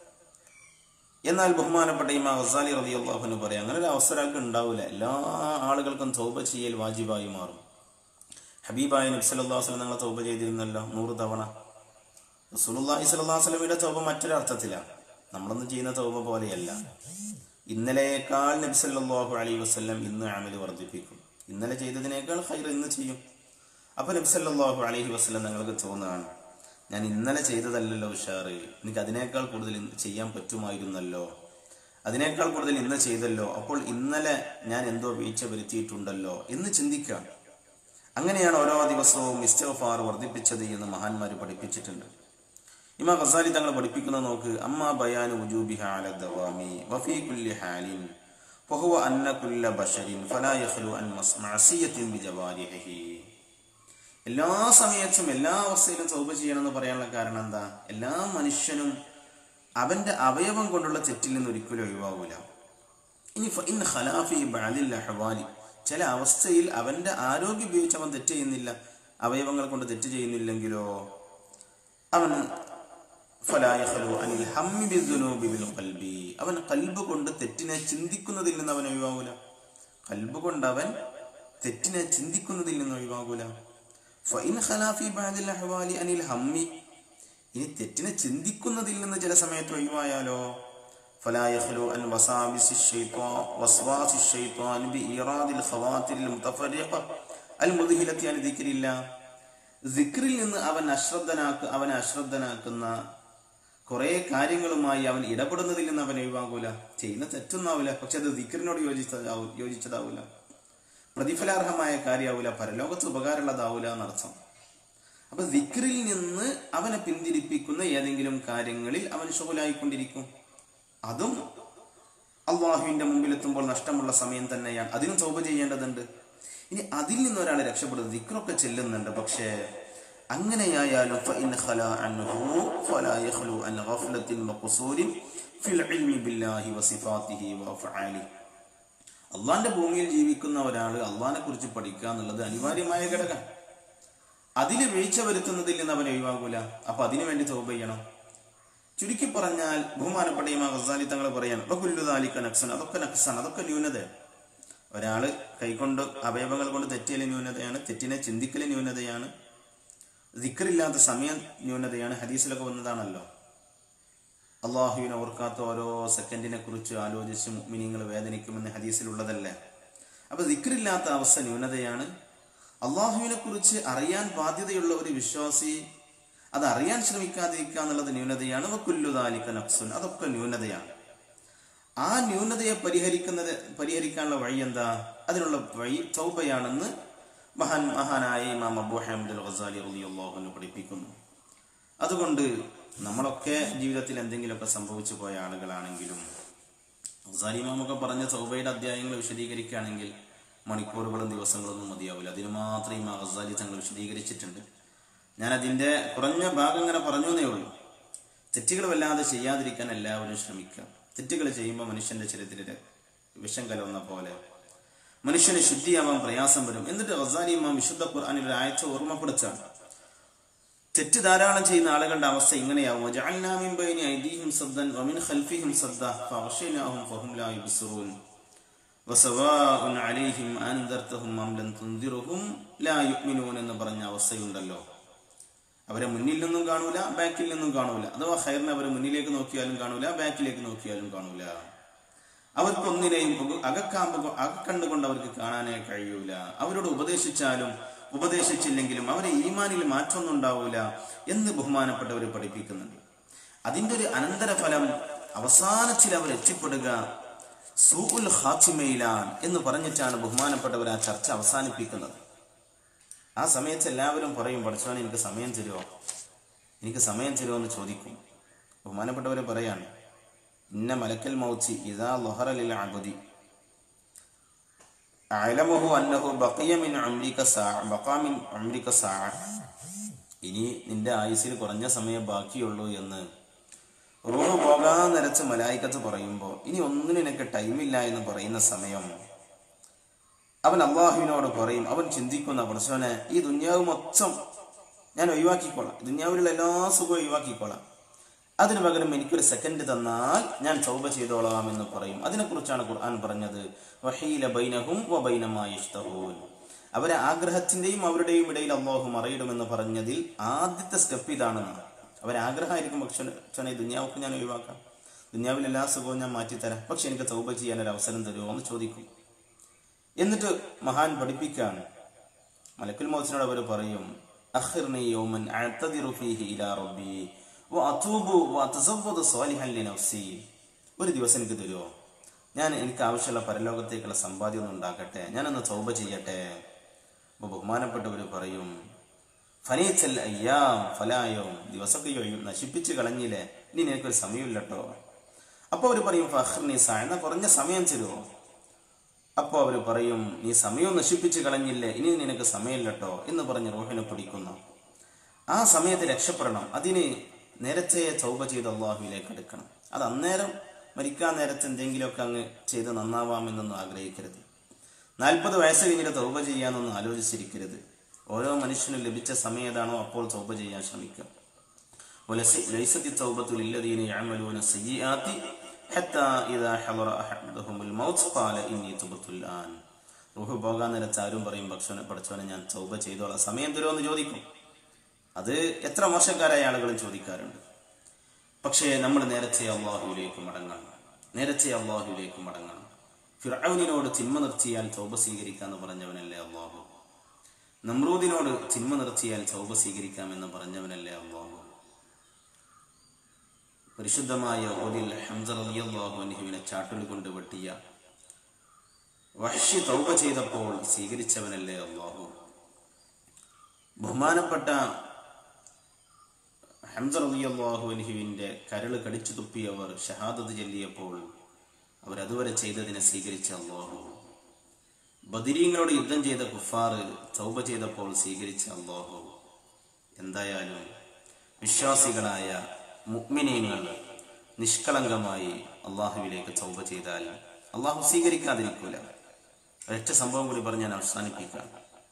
എന്നാൽ ബഹുമാനപ്പെട്ട ഇമാ ഗസാലി റബി അള്ളാഹുന് പറയാം അങ്ങനെ ഒരു അവസരമൊക്കെ ഉണ്ടാവില്ല എല്ലാ ആളുകൾക്കും തൗബ ചെയ്യൽ വാജിബായി മാറും ഹബീബായ നബി സല്ലല്ലാഹു അലൈഹി വസല്ലം ഞങ്ങൾ തൗബ ചെയ്തിരുന്നല്ലോ നൂറ് തവണ റസൂലുള്ളാഹി സ്വല്ലല്ലാഹു അലൈഹി വസല്ലമയുടെ തൗബ മറ്റൊരു അർത്ഥത്തിലാണ് നമ്മളൊന്നും ചെയ്യുന്ന തൗബ പോലെയല്ല ഇന്നലെയേക്കാൾ നബി സല്ലല്ലാഹു അലൈഹി വസല്ലം ഇന്ന് അമൽ വർദ്ധിപ്പിക്കും ഇന്നലെ ചെയ്തതിനേക്കാൾ ഹൈർ ഇന്ന് ചെയ്യും അപ്പൊ നബി സല്ലല്ലാഹു അലൈഹി വസല്ലം ഞങ്ങൾക്ക് തോന്നുകയാണ് ഞാൻ ഇന്നലെ ചെയ്തതല്ലല്ലോ ഉഷാറ് എനിക്ക് അതിനേക്കാൾ കൂടുതൽ ഇന്ന് ചെയ്യാൻ പറ്റുമായിരുന്നല്ലോ അതിനേക്കാൾ കൂടുതൽ ഇന്ന് ചെയ്തല്ലോ അപ്പോൾ ഇന്നലെ ഞാൻ എന്തോ വീഴ്ച വരുത്തിയിട്ടുണ്ടല്ലോ എന്ന് ചിന്തിക്കാം അങ്ങനെയാണ് ഓരോ ദിവസവും ഇസ്തഫാർ വർദ്ധിപ്പിച്ചത് എന്ന് മഹാന്മാർ പഠിപ്പിച്ചിട്ടുണ്ട് ഇമാ ഖസാലി തങ്ങൾ പഠിപ്പിക്കുന്നത് നോക്ക് അമ്മ ബയാനു ഉജൂബിഹ അല ദവാമി വഫീ കുല്ലി ഹാലിൻ ഫഹുവ അന്ന കുല്ല ബശരിൻ ഫലാ യഖ്ലു അൻ മസ്മഅസിയത്തിൻ ബിജവാരിഹിഹി എല്ലാ സമയത്തും എല്ലാ അവസ്ഥയിലും തൗബ ചെയ്യണമെന്ന് പറയാനുള്ള കാരണം എന്താ എല്ലാ മനുഷ്യനും അവന്റെ അവയവം കൊണ്ടുള്ള തെറ്റിൽ നിന്ന് ഒരിക്കലും ഒഴിവാകൂല ഇനി ഫ ഇൻ ഖലാഫി ബഅദിൽ അഹ്വാലി ചില അവസ്ഥയിൽ അവന്റെ ആരോഗ്യം ഉപയോഗിച്ച് അവൻ തെറ്റ് ചെയ്യുന്നില്ല അവയവങ്ങൾ കൊണ്ട് തെറ്റ് ചെയ്യുന്നില്ലെങ്കിലോ അവൻ ഫലാ യഖ്ലു അനിൽ ഹമ്മി ബിദ്ദുനൂബി ബിൽ ഖൽബി അവൻ കൽബ് കൊണ്ട് തെറ്റിനെ ചിന്തിക്കുന്നതിൽ നിന്ന് അവൻ ഒഴിവാകൂല കൽബ് കൊണ്ട് അവൻ തെറ്റിനെ ചിന്തിക്കുന്നതിൽ നിന്ന് ഒഴിവാകൂല ഫഇൻ ഖലാഫി ബഅദിൽ അഹ്വാലി അനിൽ ഹമ്മി ഇനി തെറ്റിനെ ചിന്തിക്കുന്നതിൽ നിന്ന് ചില സമയത്ത് ഒഴിവായാലോ فلا يخلو عن وساوس الشيطان وسواس الشيطان بإيراد الخواطر المتفرقة المذهلة عن ذكر الله ذكറിൽ നിന്ന് അവൻ അശ്രദ്ധനാക്ക് അവനെ അശ്രദ്ധനാക്കുന്ന കുറേ കാര്യങ്ങളുമായി അവൻ ഇടപെടുന്നതിൽ നിന്ന് അവൻ ഒഴിവാകൂല ചെയ്യുന്ന തെറ്റൊന്നാവില്ല പക്ഷെ അത് ദിക്കറിനോട് യോജിച്ചതാവൂ യോജിച്ചതാവൂല പ്രതിഫലാർഹമായ കാര്യമാവൂല പരലോകത്ത് ഉപകാരമുള്ളതാവൂല എന്നർത്ഥം അപ്പൊ ദിക്റിൽ നിന്ന് അവനെ പിന്തിരിപ്പിക്കുന്ന ഏതെങ്കിലും കാര്യങ്ങളിൽ അവൻ ഷുഗലായിക്കൊണ്ടിരിക്കും അതും അള്ളാഹുവിന്റെ മുമ്പിലെത്തുമ്പോൾ നഷ്ടമുള്ള സമയം തന്നെയാണ് അതിനും തോപ ചെയ്യേണ്ടതുണ്ട് ഇനി അതിൽ നിന്ന് ഒരാൾ രക്ഷപ്പെടുന്നത് ദിക്റൊക്കെ ചെല്ലുന്നുണ്ട് പക്ഷേ അങ്ങനെയായാലും فإن خلا عنه فلا يخلو عن غفلة وقصور في العلم بالله وصفاته وأفعاله അള്ളാന്റെ ഭൂമിയിൽ ജീവിക്കുന്ന ഒരാൾ അള്ളാഹിനെ കുറിച്ച് പഠിക്കുക എന്നുള്ളത് അനിവാര്യമായ ഘടകം അതിൽ വീഴ്ച വരുത്തുന്നതിൽ നിന്ന് അവൻ ഒഴിവാകൂല അപ്പൊ അതിനു വേണ്ടി തോപ ചെയ്യണം ചുരുക്കി പറഞ്ഞാൽ ബഹുമാനപ്പെട്ട ഇമാ ഗസാലി തങ്ങൾ പറയാണ് ബഹുല്ലുദാലിക്ക നക്സൻ അതൊക്കെ നക്സാണ് അതൊക്കെ ന്യൂനത ഒരാള് കൈകൊണ്ട് അവയവങ്ങൾ കൊണ്ട് തെറ്റിയൽ ന്യൂനതയാണ് തെറ്റിനെ ചിന്തിക്കൽ ന്യൂനതയാണ് ദിക്കറില്ലാത്ത സമയം ന്യൂനതയാണ് ഹദീസിലൊക്കെ വന്നതാണല്ലോ അള്ളാഹുവിനെ ഓർക്കാത്ത ഓരോ സെക്കൻഡിനെ കുറിച്ച് ആലോചിച്ച് മിനിങ്ങൾ വേദനിക്കുമെന്ന് ഹദീസിലുള്ളതല്ലേ അപ്പൊ ദിക്കറില്ലാത്ത അവസ്ഥ ന്യൂനതയാണ് അള്ളാഹുവിനെ കുറിച്ച് അറിയാൻ ബാധ്യതയുള്ള ഒരു വിശ്വാസി അത് അറിയാൻ ശ്രമിക്കാതിരിക്കുക എന്നുള്ളത് ന്യൂനതയാണ് വക്കുല്ലുദാലിക്ക നക്സുൻ അതൊക്കെ ന്യൂനതയാണ് ആ ന്യൂനതയെ പരിഹരിക്കുന്നത് പരിഹരിക്കാനുള്ള വഴി എന്താ അതിനുള്ള വഴി ചൗബയാണെന്ന് മഹാൻ മഹാനായ ഇമാം അബു ഹംദുൽ ഖസാലി റളിയല്ലാഹു അൻഹു പഠിപ്പിക്കുന്നു അതുകൊണ്ട് നമ്മളൊക്കെ ജീവിതത്തിൽ എന്തെങ്കിലുമൊക്കെ സംഭവിച്ചു പോയ ആളുകളാണെങ്കിലും ഖസാലി ഇമാമൊക്കെ പറഞ്ഞ ചൗബയുടെ അധ്യായങ്ങൾ വിശദീകരിക്കുകയാണെങ്കിൽ മണിക്കൂറുകളും ദിവസങ്ങളൊന്നും മതിയാവില്ല അതിന് മാത്രം ഇമാം ഖസാലി തങ്ങൾ വിശദീകരിച്ചിട്ടുണ്ട് ഞാൻ അതിൻ്റെ കുറഞ്ഞ ഭാഗം ഇങ്ങനെ പറഞ്ഞു എന്നേ ഉള്ളൂ തെറ്റുകൾ വല്ലാതെ ചെയ്യാതിരിക്കാൻ എല്ലാവരും ശ്രമിക്കുക തെറ്റുകൾ ചെയ്യുമ്പോൾ മനുഷ്യന്റെ ചരിത്രത്തിൽ വിഷം കലർന്ന പോലെ മനുഷ്യന് ശുദ്ധിയാവാൻ പ്രയാസം വരും എന്നിട്ട് റസാലി ഇമാം വിശുദ്ധ ഖുർആനിൽ ഒരു ആഴ്ച ഓർമ്മപ്പെടുത്താണ് തെറ്റ് ധാരാളം ചെയ്യുന്ന ആളുകളുടെ അവസ്ഥ ഇങ്ങനെയാവും വജഅൽനാ മിൻ ബൈനി ഐദീഹിം സദ്ദൻ വമിൻ ഖൽഫിഹിം സദ്ദ ഫഅഗ്ശൈനാഹും ഫഹും ലാ യുബ്സിറൂൻ വസവാഉൻ അലൈഹിം അൻദർതഹും അം ലം തുൻദിറുഹും ലാ യുഅ്മിനൂൻ എന്ന് പറഞ്ഞ അവസ്ഥയുണ്ടല്ലോ അവരെ മുന്നിൽ നിന്നും കാണൂല ബാക്കിൽ നിന്നും കാണൂല അഥവാ ഹൈറിനെ അവരെ മുന്നിലേക്ക് നോക്കിയാലും കാണൂല ബാക്കിലേക്ക് നോക്കിയാലും കാണൂല അവർക്കൊന്നിനെയും അകക്കാമ്പ് അകക്കണ്ടുകൊണ്ട് അവർക്ക് കാണാനേ കഴിയൂല അവരോട് ഉപദേശിച്ചാലും ഉപദേശിച്ചില്ലെങ്കിലും അവരെ ഈമാനിൽ മാറ്റമൊന്നും ഉണ്ടാവൂല എന്ന് ബഹുമാനപ്പെട്ടവർ പഠിപ്പിക്കുന്നുണ്ട് അതിന്റെ ഒരു അനന്തരഫലം അവസാനത്തിൽ അവർ എത്തിപ്പെടുക സൂഉൽ ഹാത്തിമയിലാണ് എന്ന് പറഞ്ഞിട്ടാണ് ബഹുമാനപ്പെട്ടവർ ആ ചർച്ച അവസാനിപ്പിക്കുന്നത് ആ സമയത്ത് എല്ലാവരും പറയും പഠിച്ചോനെ എനിക്ക് സമയം തരുമോ എനിക്ക് സമയം തരുമോ എന്ന് ചോദിക്കും ബഹുമാനപ്പെട്ടവർ പറയാണ് ഇന്ന മലക്കൽ മൗച്ചി ഇതാ ലൊഹറലിൽ അബുദി അലമഹു അന്നഹു ബഖിയ മിൻ ഉംരിക സാ ബഖാ മിൻ ഉംരിക സാ ഇനി നിന്റെ ആയുസിൽ കുറഞ്ഞ സമയം ബാക്കിയുള്ളൂ എന്ന് റൂഹ് പോകാൻ നിരച്ച് മലായിക്കത്ത് പറയുമ്പോൾ ഇനി ഒന്നിനും എനിക്ക് ടൈമില്ല എന്ന് പറയുന്ന സമയം അവൻ അള്ളാഹുവിനോട് പറയും അവൻ ചിന്തിക്കുന്ന പടച്ചവനെ ഈ ദുന്യാവ് മൊത്തം ഞാൻ ഒഴിവാക്കിക്കോളാം ദുന്യാവിലുള്ള എല്ലാ സുഖവും ഒഴിവാക്കിക്കോളാം അതിനു പകരം എനിക്കൊരു സെക്കൻഡ് തന്നാൽ ഞാൻ ചൗബ ചെയ്തോളാം എന്ന് പറയും അതിനെക്കുറിച്ചാണ് ഖുർആൻ പറഞ്ഞത് വഹീല ബൈനഹും വബൈനമായി ഇഷ്ടഹൂൻ അവരെ ആഗ്രഹത്തിന്റെയും അവരുടെയും ഇടയിൽ അള്ളാഹു മറയിടുമെന്ന് പറഞ്ഞതിൽ ആദ്യത്തെ സ്റ്റെപ്പ് ഇതാണെന്ന് അവരെ ആഗ്രഹമായിരിക്കും പക്ഷെ ഈ ദുന്യാവൊക്കെ ഞാൻ ഒഴിവാക്കാം ദുന്യാവിൽ എല്ലാ സുഖവും ഞാൻ മാറ്റിത്തരാം പക്ഷെ എനിക്ക് ചൗബ ചെയ്യാൻ ഒരു അവസരം തരുമോ എന്ന് ചോദിക്കും എന്നിട്ട് മഹാൻ പഠിപ്പിക്കാണ് മലക്കുൽ മോഹസിനോട് അവർ പറയും അഖിർനി യൗമൻ അഅ്തദിറു ഫീഹി ഇലാ റബ്ബി വഅതൂബു വഅതസവ്വദു സാലിഹൻ ലിനഫ്സി ഒരു ദിവസം എനിക്ക് തരുമോ ഞാൻ എനിക്ക് ആവശ്യമുള്ള പരലോകത്തേക്കുള്ള സമ്പാദ്യം ഒന്ന് ഉണ്ടാക്കട്ടെ ഞാനൊന്ന് തൗബ ചെയ്യട്ടെ അപ്പോൾ ബഹുമാനപ്പെട്ടവർ പറയും ഫനീച്ചൽ അയ്യാം ഫലായോ ദിവസമൊക്കെ ഒഴിയും നശിപ്പിച്ച് കളഞ്ഞില്ലേ ഇനി എനിക്കൊരു സമയമില്ലട്ടോ അപ്പോൾ അവർ പറയും ഫഹ്റിനി സാ എന്നാൽ കുറഞ്ഞ സമയം തരുമോ അപ്പോൾ അവർ പറയും നീ സമയം നശിപ്പിച്ച് കളഞ്ഞില്ലേ ഇനി നിനക്ക് സമയമില്ലട്ടോ എന്ന് പറഞ്ഞ് റോഹിനെ പിടിക്കുന്നു ആ സമയത്ത് രക്ഷപ്പെടണം അതിന് നേരത്തെ തൗബ ചെയ്ത് അള്ളാഹുവിലേക്ക് അടുക്കണം അത് അന്നേരം മരിക്കാൻ നേരത്തെ എന്തെങ്കിലുമൊക്കെ അങ്ങ് ചെയ്ത് നന്നാവാമെന്നൊന്നും ആഗ്രഹിക്കരുത് നാൽപ്പത് വയസ്സ് കഴിഞ്ഞിട്ട് തൗബ ചെയ്യാനൊന്നും ആലോചിച്ചിരിക്കരുത് ഓരോ മനുഷ്യനും ലഭിച്ച സമയം ഏതാണോ അപ്പോൾ തൗബ ചെയ്യാൻ ശ്രമിക്കുക وليس- ليست التوبة للذين يعملون السيئات حتى إذا حضر أحدهم الموت قال إني تبت الآن റൂഹ് പോകാൻ നേരത്ത് ആരും പറയും ഭക്ഷണ പഠിച്ചവനെ ഞാൻ ചൗബ ചെയ്തോളാം സമയം തരുമോ എന്ന് ചോദിക്കും അത് എത്ര മോശക്കാരായ ആളുകളും ചോദിക്കാറുണ്ട് പക്ഷേ നമ്മൾ നേരത്തെ അള്ളാഹുവിലേക്ക് മടങ്ങണം നേരത്തെ അള്ളാഹുവിലേക്ക് മടങ്ങണം ഫിറൌനിനോട് തിന്മ നിർത്തിയാൽ ചൗബ സ്വീകരിക്കാമെന്ന് പറഞ്ഞവനല്ലേ അള്ളാഹു നമ്രൂദിനോട് തിന്മ നിർത്തിയാൽ ചൗബ സ്വീകരിക്കാമെന്ന് പറഞ്ഞവനല്ലേ അള്ളാഹു പരിശുദ്ധമായ ഓലിൽ ഹംസ റളിയല്ലാഹു അൻഹുവിനെ ചാട്ടൽ കൊണ്ട് വെട്ടിയ വഹ്ഷി തൗബ ചെയ്തപ്പോൾ സ്വീകരിച്ചവനല്ലേ അള്ളാഹു ബഹുമാനപ്പെട്ട ഹംസ റളിയല്ലാഹു അൻഹുവിന്റെ കരൾ കടിച്ചു തുപ്പിയവർ ഷഹാദത്ത് ചൊല്ലിയപ്പോൾ അവരതുവരെ ചെയ്തതിനെ സ്വീകരിച്ച അള്ളാഹു ബദിരീങ്ങളോട് യുദ്ധം ചെയ്ത കുഫാർ തൗബ ചെയ്തപ്പോൾ സ്വീകരിച്ച അള്ളാഹു എന്തായാലും വിശ്വാസികളായ മുഗ്മിനീങ്ങൾ നിഷ്കളങ്കമായി അള്ളാഹുവിലേക്ക് തൗബ ചെയ്താൽ അള്ളാഹു സ്വീകരിക്കാതിരിക്കൂല ഒരൊറ്റ സംഭവം കൂടി പറഞ്ഞ് ഞാൻ അവസാനിപ്പിക്കാം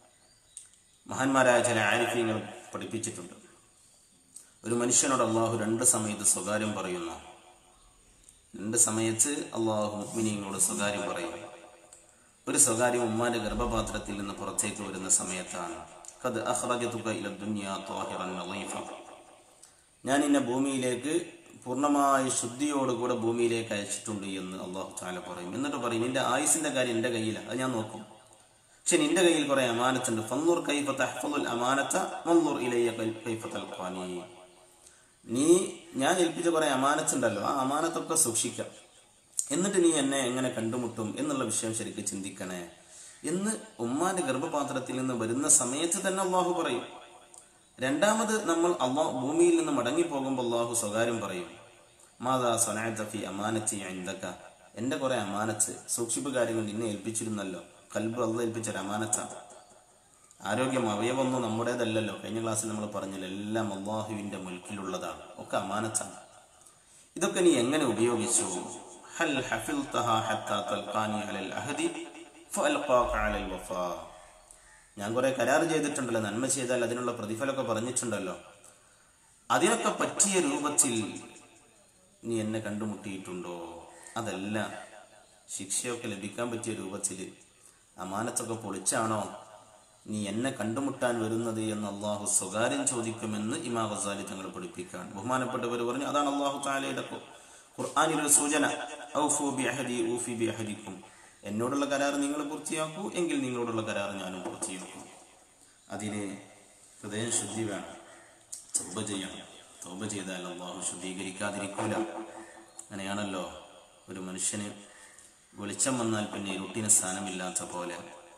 മഹാന്മാരായ ചില ആരിഫ്യങ്ങൾ പഠിപ്പിച്ചിട്ടുണ്ട് ഒരു മനുഷ്യനോട് അള്ളാഹു രണ്ട് സമയത്ത് സ്വകാര്യം പറയുന്നു രണ്ട് സമയത്ത് അള്ളാഹു മുഗ്മിനീങ്ങളോട് സ്വകാര്യം പറയും ഒരു സ്വകാര്യം ഉമ്മാന്റെ ഗർഭപാത്രത്തിൽ നിന്ന് പുറത്തേക്ക് വരുന്ന സമയത്താണ് കത് അഹ്റജതുക ഇല ദുനിയാ ത്വാഹിറൻ നളീഫ ഞാൻ ഇന്നെ ഭൂമിയിലേക്ക് പൂർണ്ണമായ ശുദ്ധിയോടുകൂടെ ഭൂമിയിലേക്ക് അയച്ചിട്ടുണ്ട് എന്ന് അള്ളാഹു താല പറയും എന്നിട്ട് പറയും നിന്റെ ആയുസിന്റെ കാര്യം എൻ്റെ കയ്യിലാണ് അത് ഞാൻ നോക്കും പക്ഷെ നിന്റെ കയ്യിൽ കുറെ അമാനത്തുണ്ട് ഫന്നൂർ കൈഫ തഹ്ഫദുൽ അമാനത്ത മന്നൂർ ഇലയ്യ കൈഫ തൽഖാനി നീ ഞാൻ ഏൽപ്പിച്ച കുറെ അമാനത്തുണ്ടല്ലോ ആ അമാനത്തൊക്കെ സൂക്ഷിക്കാം എന്നിട്ട് നീ എന്നെ എങ്ങനെ കണ്ടുമുട്ടും എന്നുള്ള വിഷയം ശരിക്കും ചിന്തിക്കണേ എന്ന് ഉമ്മാന്റെ ഗർഭപാത്രത്തിൽ നിന്ന് വരുന്ന സമയത്ത് തന്നെ അള്ളാഹു പറയും രണ്ടാമത് നമ്മൾ അള്ളാഹു ഭൂമിയിൽ നിന്ന് മടങ്ങി പോകുമ്പോൾ അള്ളാഹു സ്വകാര്യം പറയും മാതാ സൊനാഫി അമാനത്തി എന്തൊക്ക എൻ്റെ കുറെ അമാനത്ത് സൂക്ഷിപ്പ് കാര്യങ്ങൾ നിന്നെ ഏൽപ്പിച്ചിരുന്നല്ലോ കൽബ് അള്ള ഏൽപ്പിച്ച ഒരു അമാനത്താണ് ആരോഗ്യം അവയവൊന്നും നമ്മുടേതല്ലല്ലോ കഴിഞ്ഞ ക്ലാസ്സിൽ നമ്മൾ പറഞ്ഞല്ലോ എല്ലാം അള്ളാഹുവിൻ്റെ മുൽക്കിലുള്ളതാണ് ഒക്കെ അമാനത്താണ് ഇതൊക്കെ നീ എങ്ങനെ ഉപയോഗിച്ചു ഹൽ ഹഫിൽതഹ ഹത്താ തൽഖാനി അലൽ അഹദി ഫഅൽഖാക അലൽ വഫാ ഞാൻ കുറെ കരാർ ചെയ്തിട്ടുണ്ടല്ലോ നന്മ ചെയ്താൽ അതിനുള്ള പ്രതിഫലമൊക്കെ പറഞ്ഞിട്ടുണ്ടല്ലോ അതിനൊക്കെ പറ്റിയ രൂപത്തിൽ നീ എന്നെ കണ്ടുമുട്ടിയിട്ടുണ്ടോ അതല്ല ശിക്ഷയൊക്കെ ലഭിക്കാൻ പറ്റിയ രൂപത്തിൽ അമാനത്തൊക്കെ പൊളിച്ചാണോ നീ എന്നെ കണ്ടുമുട്ടാൻ വരുന്നത് എന്ന് അള്ളാഹു സ്വകാര്യം ചോദിക്കുമെന്ന് ഇമാ ഗസാലി തങ്ങൾ പഠിപ്പിക്കുകയാണ് ബഹുമാനപ്പെട്ടവർ പറഞ്ഞു അതാണ് അള്ളാഹു താലയുടെ ഖു- ഖുർആനിലൊരു സൂചന ഔഫു ബി അഹദി ഊഫി ബി അഹദിക്കും എന്നോടുള്ള കരാർ നിങ്ങൾ പൂർത്തിയാക്കൂ എങ്കിൽ നിങ്ങളോടുള്ള കരാർ ഞാനും പൂർത്തിയാക്കും അതിന് ഹൃദയം ശുദ്ധി വേണം തൗബ ചെയ്യണം തൗബ ചെയ്താൽ അള്ളാഹു ശുദ്ധീകരിക്കാതിരിക്കൂല അങ്ങനെയാണല്ലോ ഒരു മനുഷ്യന് വെളിച്ചം വന്നാൽ പിന്നെ ഇരുട്ടിന് സ്ഥാനമില്ലാത്ത പോലെ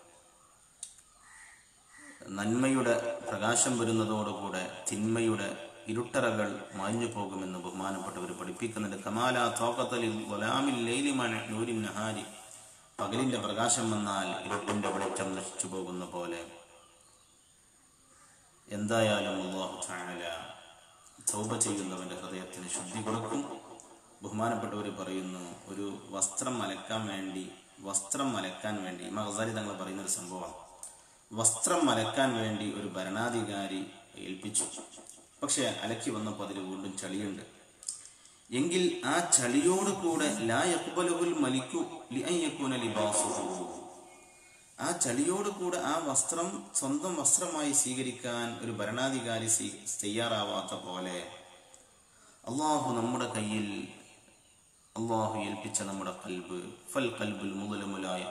നന്മയുടെ പ്രകാശം വരുന്നതോടുകൂടെ തിന്മയുടെ ഇരുട്ടറകൾ മാഞ്ഞു പോകുമെന്ന് ബഹുമാനപ്പെട്ടവർ പഠിപ്പിക്കുന്നുണ്ട് കമാല തോക്കത്തലിൽ ഗുലാമിൽ ലൈലിമാണ് നൂരിൻ നഹാരി പകലിന്റെ പ്രകാശം വന്നാൽ ഇരുട്ടിന്റെ വെളിച്ചം നശിച്ചു പോകുന്ന പോലെ എന്തായാലും അള്ളാഹു തആല തൗബ ചെയ്യുന്നവന്റെ ഹൃദയത്തിന് ശുദ്ധി കൊടുക്കും ബഹുമാനപ്പെട്ടവർ പറയുന്നു ഒരു വസ്ത്രം അലക്കാൻ വേണ്ടി വസ്ത്രം അലക്കാൻ വേണ്ടി മഹസാരി തങ്ങൾ പറയുന്ന ഒരു സംഭവമാണ് വസ്ത്രം അലക്കാൻ വേണ്ടി ഒരു ഭരണാധികാരി ഏൽപ്പിച്ചു പക്ഷെ അലക്കി വന്നപ്പോൾ അതിൽ വീണ്ടും ചളിയുണ്ട് എങ്കിൽ ആ ചളിയോട് കൂടെ ലാ യഖ്ബലുഹുൽ മലിക്കു ലിഅൻ യകൂന ലിബാസുഹു ആ ചളിയോട് കൂടെ ആ വസ്ത്രം സ്വന്തം വസ്ത്രമായി സ്വീകരിക്കാൻ ഒരു ഭരണാധികാരി സ്വീ- തയ്യാറാവാത്ത പോലെ അള്ളാഹു നമ്മുടെ കയ്യിൽ അള്ളാഹു ഏൽപ്പിച്ച നമ്മുടെ കൽബ് ഫൽ കൽബുൽ മുതലമുലായ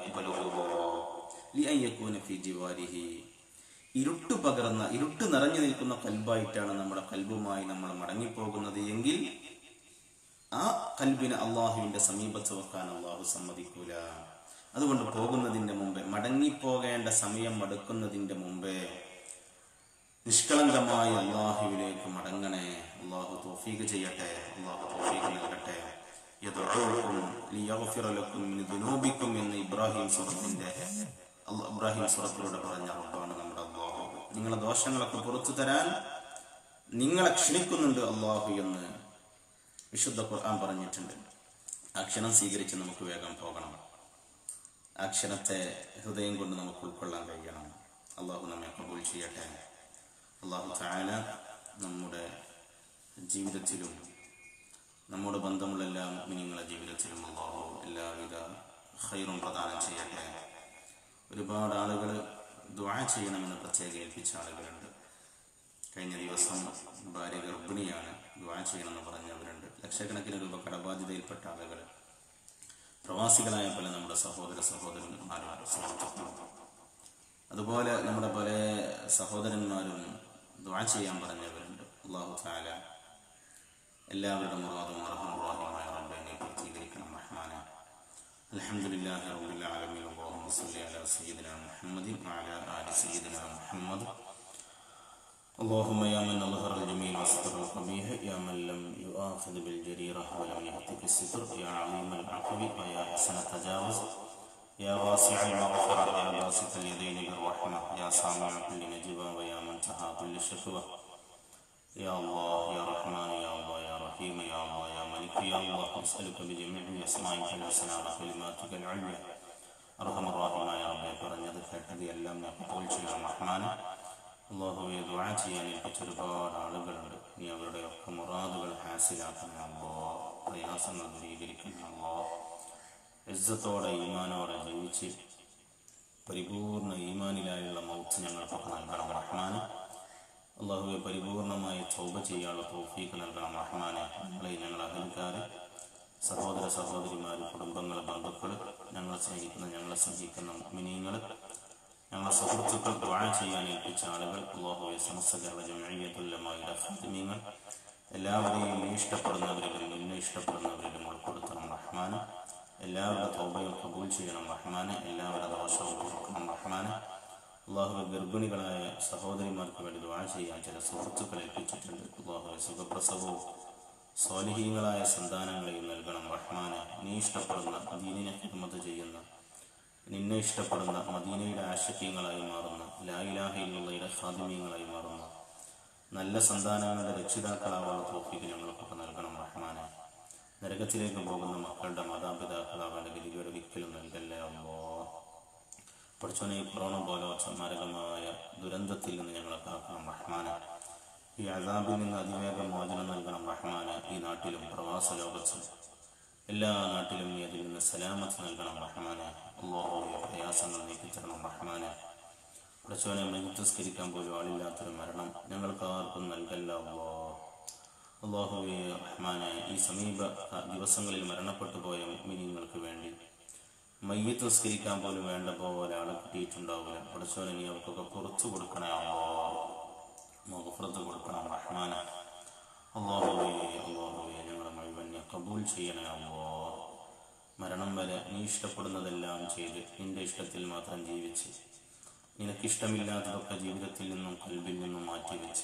ഇരുട്ട് പകർന്ന ഇരുട്ട് നിറഞ്ഞു നിൽക്കുന്ന കൽബായിട്ടാണ് നമ്മുടെ കൽബുമായി നമ്മൾ മടങ്ങിപ്പോകുന്നത് എങ്കിൽ ആ കൽബിനെ അള്ളാഹുവിന്റെ സമീപത്ത് വെക്കാൻ അള്ളാഹു സമ്മതിക്കൂല അതുകൊണ്ട് പോകുന്നതിന്റെ മുമ്പേ മടങ്ങിപ്പോകേണ്ട സമയം മടുക്കുന്നതിന്റെ മുമ്പേ നിഷ്കളങ്കമായ അള്ളാഹുവിലേക്ക് മടങ്ങണേ അള്ളാഹു തോഫീക്ക് ചെയ്യട്ടെ അള്ളാഹു തോഫീക്ക് നൽകട്ടെ യദ്ഉക്കും ലിയഗ്ഫിറ ലക്കും മിൻ ദുനൂബിക്കും എന്ന് ഇബ്രാഹിം സൂറത്തിന്റെ അല്ല- ഇബ്രാഹിം സൂറത്തിലൂടെ പറഞ്ഞ റബ്ബാണ് നമ്മുടെ അള്ളാഹു നിങ്ങളെ ദോഷങ്ങളൊക്കെ പുറത്തു തരാൻ നിങ്ങളെ ക്ഷണിക്കുന്നുണ്ട് അള്ളാഹു എന്ന് വിശുദ്ധ ഖുർആൻ പറഞ്ഞിട്ടുണ്ട് ആ ക്ഷണം സ്വീകരിച്ച് നമുക്ക് വേഗം പോകണം ആ ക്ഷണത്തെ ഹൃദയം കൊണ്ട് നമുക്ക് ഉൾക്കൊള്ളാൻ കഴിയണം അള്ളാഹു നമ്മെ കബൂൽ ചെയ്യട്ടെ അള്ളാഹു താല നമ്മുടെ ജീവിതത്തിലും നമ്മുടെ ബന്ധമുള്ള എല്ലാ മിനിങ്ങളുടെ ജീവിതത്തിലും അള്ളാഹു എല്ലാവിധ ഹൈറും പ്രദാനം ചെയ്യട്ടെ ഒരുപാട് ആളുകൾ ദ്വാ ചെയ്യണമെന്ന് പ്രത്യേകം ഏൽപ്പിച്ച ആളുകളുണ്ട് കഴിഞ്ഞ ദിവസം ഭാര്യ ഗർഭിണിയാണ് ദ്വാ ചെയ്യണമെന്ന് പറഞ്ഞവരുണ്ട് ലക്ഷക്കണക്കിന് രൂപ കടബാധ്യതയിൽപ്പെട്ട ആളുകൾ പ്രവാസികളായ പല നമ്മുടെ സഹോദര സഹോദരന്മാരും സുഹൃത്തുക്കളും അതുപോലെ നമ്മുടെ പല സഹോദരന്മാരും ദ്വാ ചെയ്യാൻ പറഞ്ഞവരുണ്ട് അള്ളാഹു താല എല്ലാവരുടെ മുറാദും അർഹമുറാഹിമായ റബ്ബിനെ പൂർത്തീകരിക്കണം റഹ്മാനെ അൽഹംദുലില്ലാഹി റബ്ബിൽ ആലമീൻ اللهم صل على سيدنا محمد وعلى آل سيدنا محمد اللهم يا من أظهر الجميل وستر القبيح يا من لم يؤاخذ بالجريرة ولم يهتك الستر يا عظيم العفو ويا حسن التجاوز يا واسع المغفرة يا باسط اليدين بالرحمة يا سامع كل نجوى ويا منتهى كل شكوى يا الله يا رحمن يا الله يا رحيم يا الله يا ملك يا الله نسألك بجميع أسمائك الحسنى وكلماتك العليا أرحم الراحمين يا رب പറഞ്ഞത് കേട്ടത് എല്ലാം ഞാൻ കബൂൽ ചെയ്യണം റഹ്മാൻ അള്ളാഹുവെ ദുആ ചെയ്യാൻ ഏൽപ്പിച്ച ഒരുപാട് ആളുകളുണ്ട് നീ അവരുടെ ഒക്കെ മുറാദുകൾ ഹാസിലാക്കണമല്ലോ പ്രയാസങ്ങൾ ദൂരീകരിക്കണമല്ലോ ഇസ്സത്തോടെ ഈമാനോടെ ജീവിച്ച് പരിപൂർണ ഈമാനിലായുള്ള മൗത്ത് ഞങ്ങൾക്കൊക്കെ നൽകണം റഹ്മാൻ അള്ളാഹുവെ പരിപൂർണമായി തൗബ ചെയ്യാനുള്ള തൗഫീക്ക് നൽകണം റഹ്മാനെ ഞങ്ങളെ ഞങ്ങൾ അഹൽക്കാര് സഹോദര സഹോദരിമാർ കുടുംബങ്ങൾ ബന്ധുക്കൾ ഞങ്ങളെ സ്നേഹിക്കുന്ന ഞങ്ങളെ സ്നേഹിക്കുന്ന മിനിങ്ങൾ ഞങ്ങളെ സുഹൃത്തുക്കൾ ദ്വാഴ ചെയ്യാൻ ഏൽപ്പിച്ച ആളുകൾ അള്ളാഹുവെ സമസ്ത കേരള ജമീയത്തുല്ലമായുടെ ഫാത്തിമീങ്ങൾ എല്ലാവരെയും നീ ഇഷ്ടപ്പെടുന്നവരിലും നിന്നെ ഇഷ്ടപ്പെടുന്നവരിലും ഉൾപ്പെടുത്തണം റഹ്മാന് എല്ലാവരുടെ തൗബയും കബൂൽ ചെയ്യണം റഹ്മാന് എല്ലാവരുടെ ദോഷവും കൊടുക്കണം റഹ്മാന് അള്ളാഹു ഗർഭിണികളായ സഹോദരിമാർക്ക് വേണ്ടി ദ്വാഴ ചെയ്യാൻ ചില സുഹൃത്തുക്കൾ ഏൽപ്പിച്ചിട്ടുണ്ട് അള്ളാഹു സുഖപ്രസവവും സ്വാലിഹീങ്ങളായ സന്താനങ്ങളെയും നൽകണം റഹ്മാന് നീ ഇഷ്ടപ്പെടുന്ന ദീനിനെ ഹിദ്മത്ത് ചെയ്യുന്ന നിന്നെ ഇഷ്ടപ്പെടുന്ന മദീനയുടെ ആശക്യങ്ങളായി മാറുന്ന ലായിലാഹയിലുള്ളയുടെ ഖാദിമീങ്ങളായി മാറുന്ന നല്ല സന്താനങ്ങളുടെ രക്ഷിതാക്കളാവാനുള്ള തോഫിക്ക് ഞങ്ങൾക്കൊക്കെ നൽകണം റഹ്മാനെ നരകത്തിലേക്ക് പോകുന്ന മക്കളുടെ മാതാപിതാക്കളാവേണ്ട ഗതികേട് ഒരിക്കലും നൽകല്ലേ അല്ലോ പഠിച്ചോനെ ഈ കൊറോണ പോലെ മാരകമായ ദുരന്തത്തിൽ നിന്ന് ഞങ്ങളെ കാക്കണം റഹ്മാനെ ഈ അസാബിൽ നിന്ന് അതിവേഗം മോചനം നൽകണം റഹ്മാന് ഈ നാട്ടിലും പ്രവാസ ലോകത്തും എല്ലാ നാട്ടിലും നീ അതിൽ നിന്ന് സലാമത്ത് നൽകണം റഹ്മാന് അള്ളാഹുവിയ പ്രയാസങ്ങൾ നീക്കിത്തരണം റഹ്മാന് പഠിച്ചവനെ മഹിതസ്കരിക്കാൻ പോലും ആളില്ലാത്തൊരു മരണം ഞങ്ങൾക്ക് ആർക്കും നൽകല്ല അള്ളാഹ് അള്ളാഹുവെ റഹ്മാനെ ഈ സമീപ ദിവസങ്ങളിൽ മരണപ്പെട്ടു പോയ മിനിങ്ങൾക്ക് വേണ്ടി മയ്യത്ത് നിസ്കരിക്കാൻ പോലും വേണ്ട പോലെ ആളെ കിട്ടിയിട്ടുണ്ടാവില്ല പഠിച്ചവനെ നീ അവർക്കൊക്കെ പുറത്തു കൊടുക്കണേ അള്ളാഹ് മഹഫറത്ത് കൊടുക്കണം റഹ്മാന അള്ളാഹുവേ അള്ളാഹുവേ ഞങ്ങളുടെ മുഴുവനെ കബൂൽ ചെയ്യണേ അള്ളാ മരണം വരെ നീ ഇഷ്ടപ്പെടുന്നതെല്ലാം ചെയ്ത് നിന്റെ ഇഷ്ടത്തിൽ മാത്രം ജീവിച്ച് നിനക്കിഷ്ടമില്ലാത്തതൊക്കെ ജീവിതത്തിൽ നിന്നും കൽബിൽ നിന്നും മാറ്റിവെച്ച്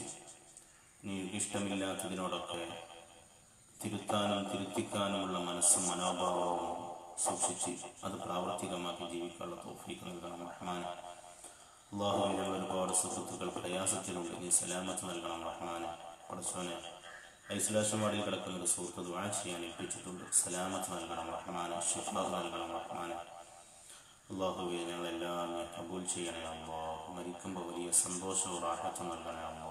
നിനക്കിഷ്ടമില്ലാത്തതിനോടൊക്കെ തിരുത്താനും തിരുത്തിക്കാനുമുള്ള മനസ്സും മനോഭാവവും സൂക്ഷിച്ച് അത് പ്രാവർത്തികമാക്കി ജീവിക്കാനുള്ള തോഫീക്ക് നൽകണം റഹ്മാൻ അള്ളാഹുവിനെ ഒരുപാട് സുഹൃത്തുക്കൾ പ്രയാസത്തിലുണ്ട് നീ സലാമത്ത് നൽകണം റഹ്മാനെ പടച്ചോനെ ഐസൊലേഷൻ വാർഡിൽ കിടക്കുന്ന ഒരു സുഹൃത്ത് ദ്വാ ചെയ്യാൻ ഏൽപ്പിച്ചിട്ടുണ്ട് സലാമത്ത് നൽകണം റഹ്മാനെ ഷിഫ നൽകണം റഹ്മാനെ അള്ളാഹുവെ ഞങ്ങളെല്ലാം നീ കബൂൽ ചെയ്യണേ അല്ലോ മരിക്കുമ്പോൾ വലിയ സന്തോഷവും റാഹത്തും നൽകണേ അല്ലോ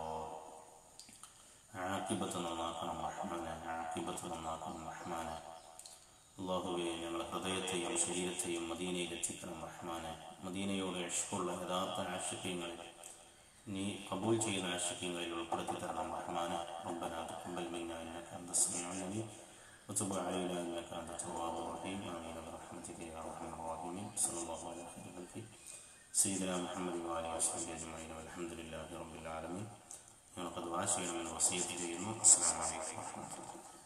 ആക്കിബത്ത് നന്നാക്കണം റഹ്മാനെ ആക്കിബത്ത് നന്നാക്കണം റഹ്മാനെ അള്ളാഹുവെ ഞങ്ങളുടെ ഹൃദയത്തെയും ശരീരത്തെയും മദീനയിൽ എത്തിക്കണം റഹ്മാനെ മദീനയോട് ഇഷ്കുള്ള യഥാർത്ഥ ആശിക്യങ്ങളിൽ നീ കബൂൽ ചെയ്യുന്ന ആശിക്യങ്ങളിൽ ഉൾപ്പെടുത്തി തരണം റഹ്മാനെ ربنا تقبل منا انك انت السميع العليم وتب علينا انك انت التواب الرحيم امين برحمتك يا ارحم الراحمين صلى الله على خير خلقه سيدنا محمد وعلى وصحبه اجمعين والحمد لله رب العالمين ഞങ്ങൾക്ക് ദുആ ചെയ്യണമെന്ന് വസീയത്ത് ചെയ്യുന്നു അസ്സലാമു അലൈക്കും വറഹ്മത്തുള്ളാഹി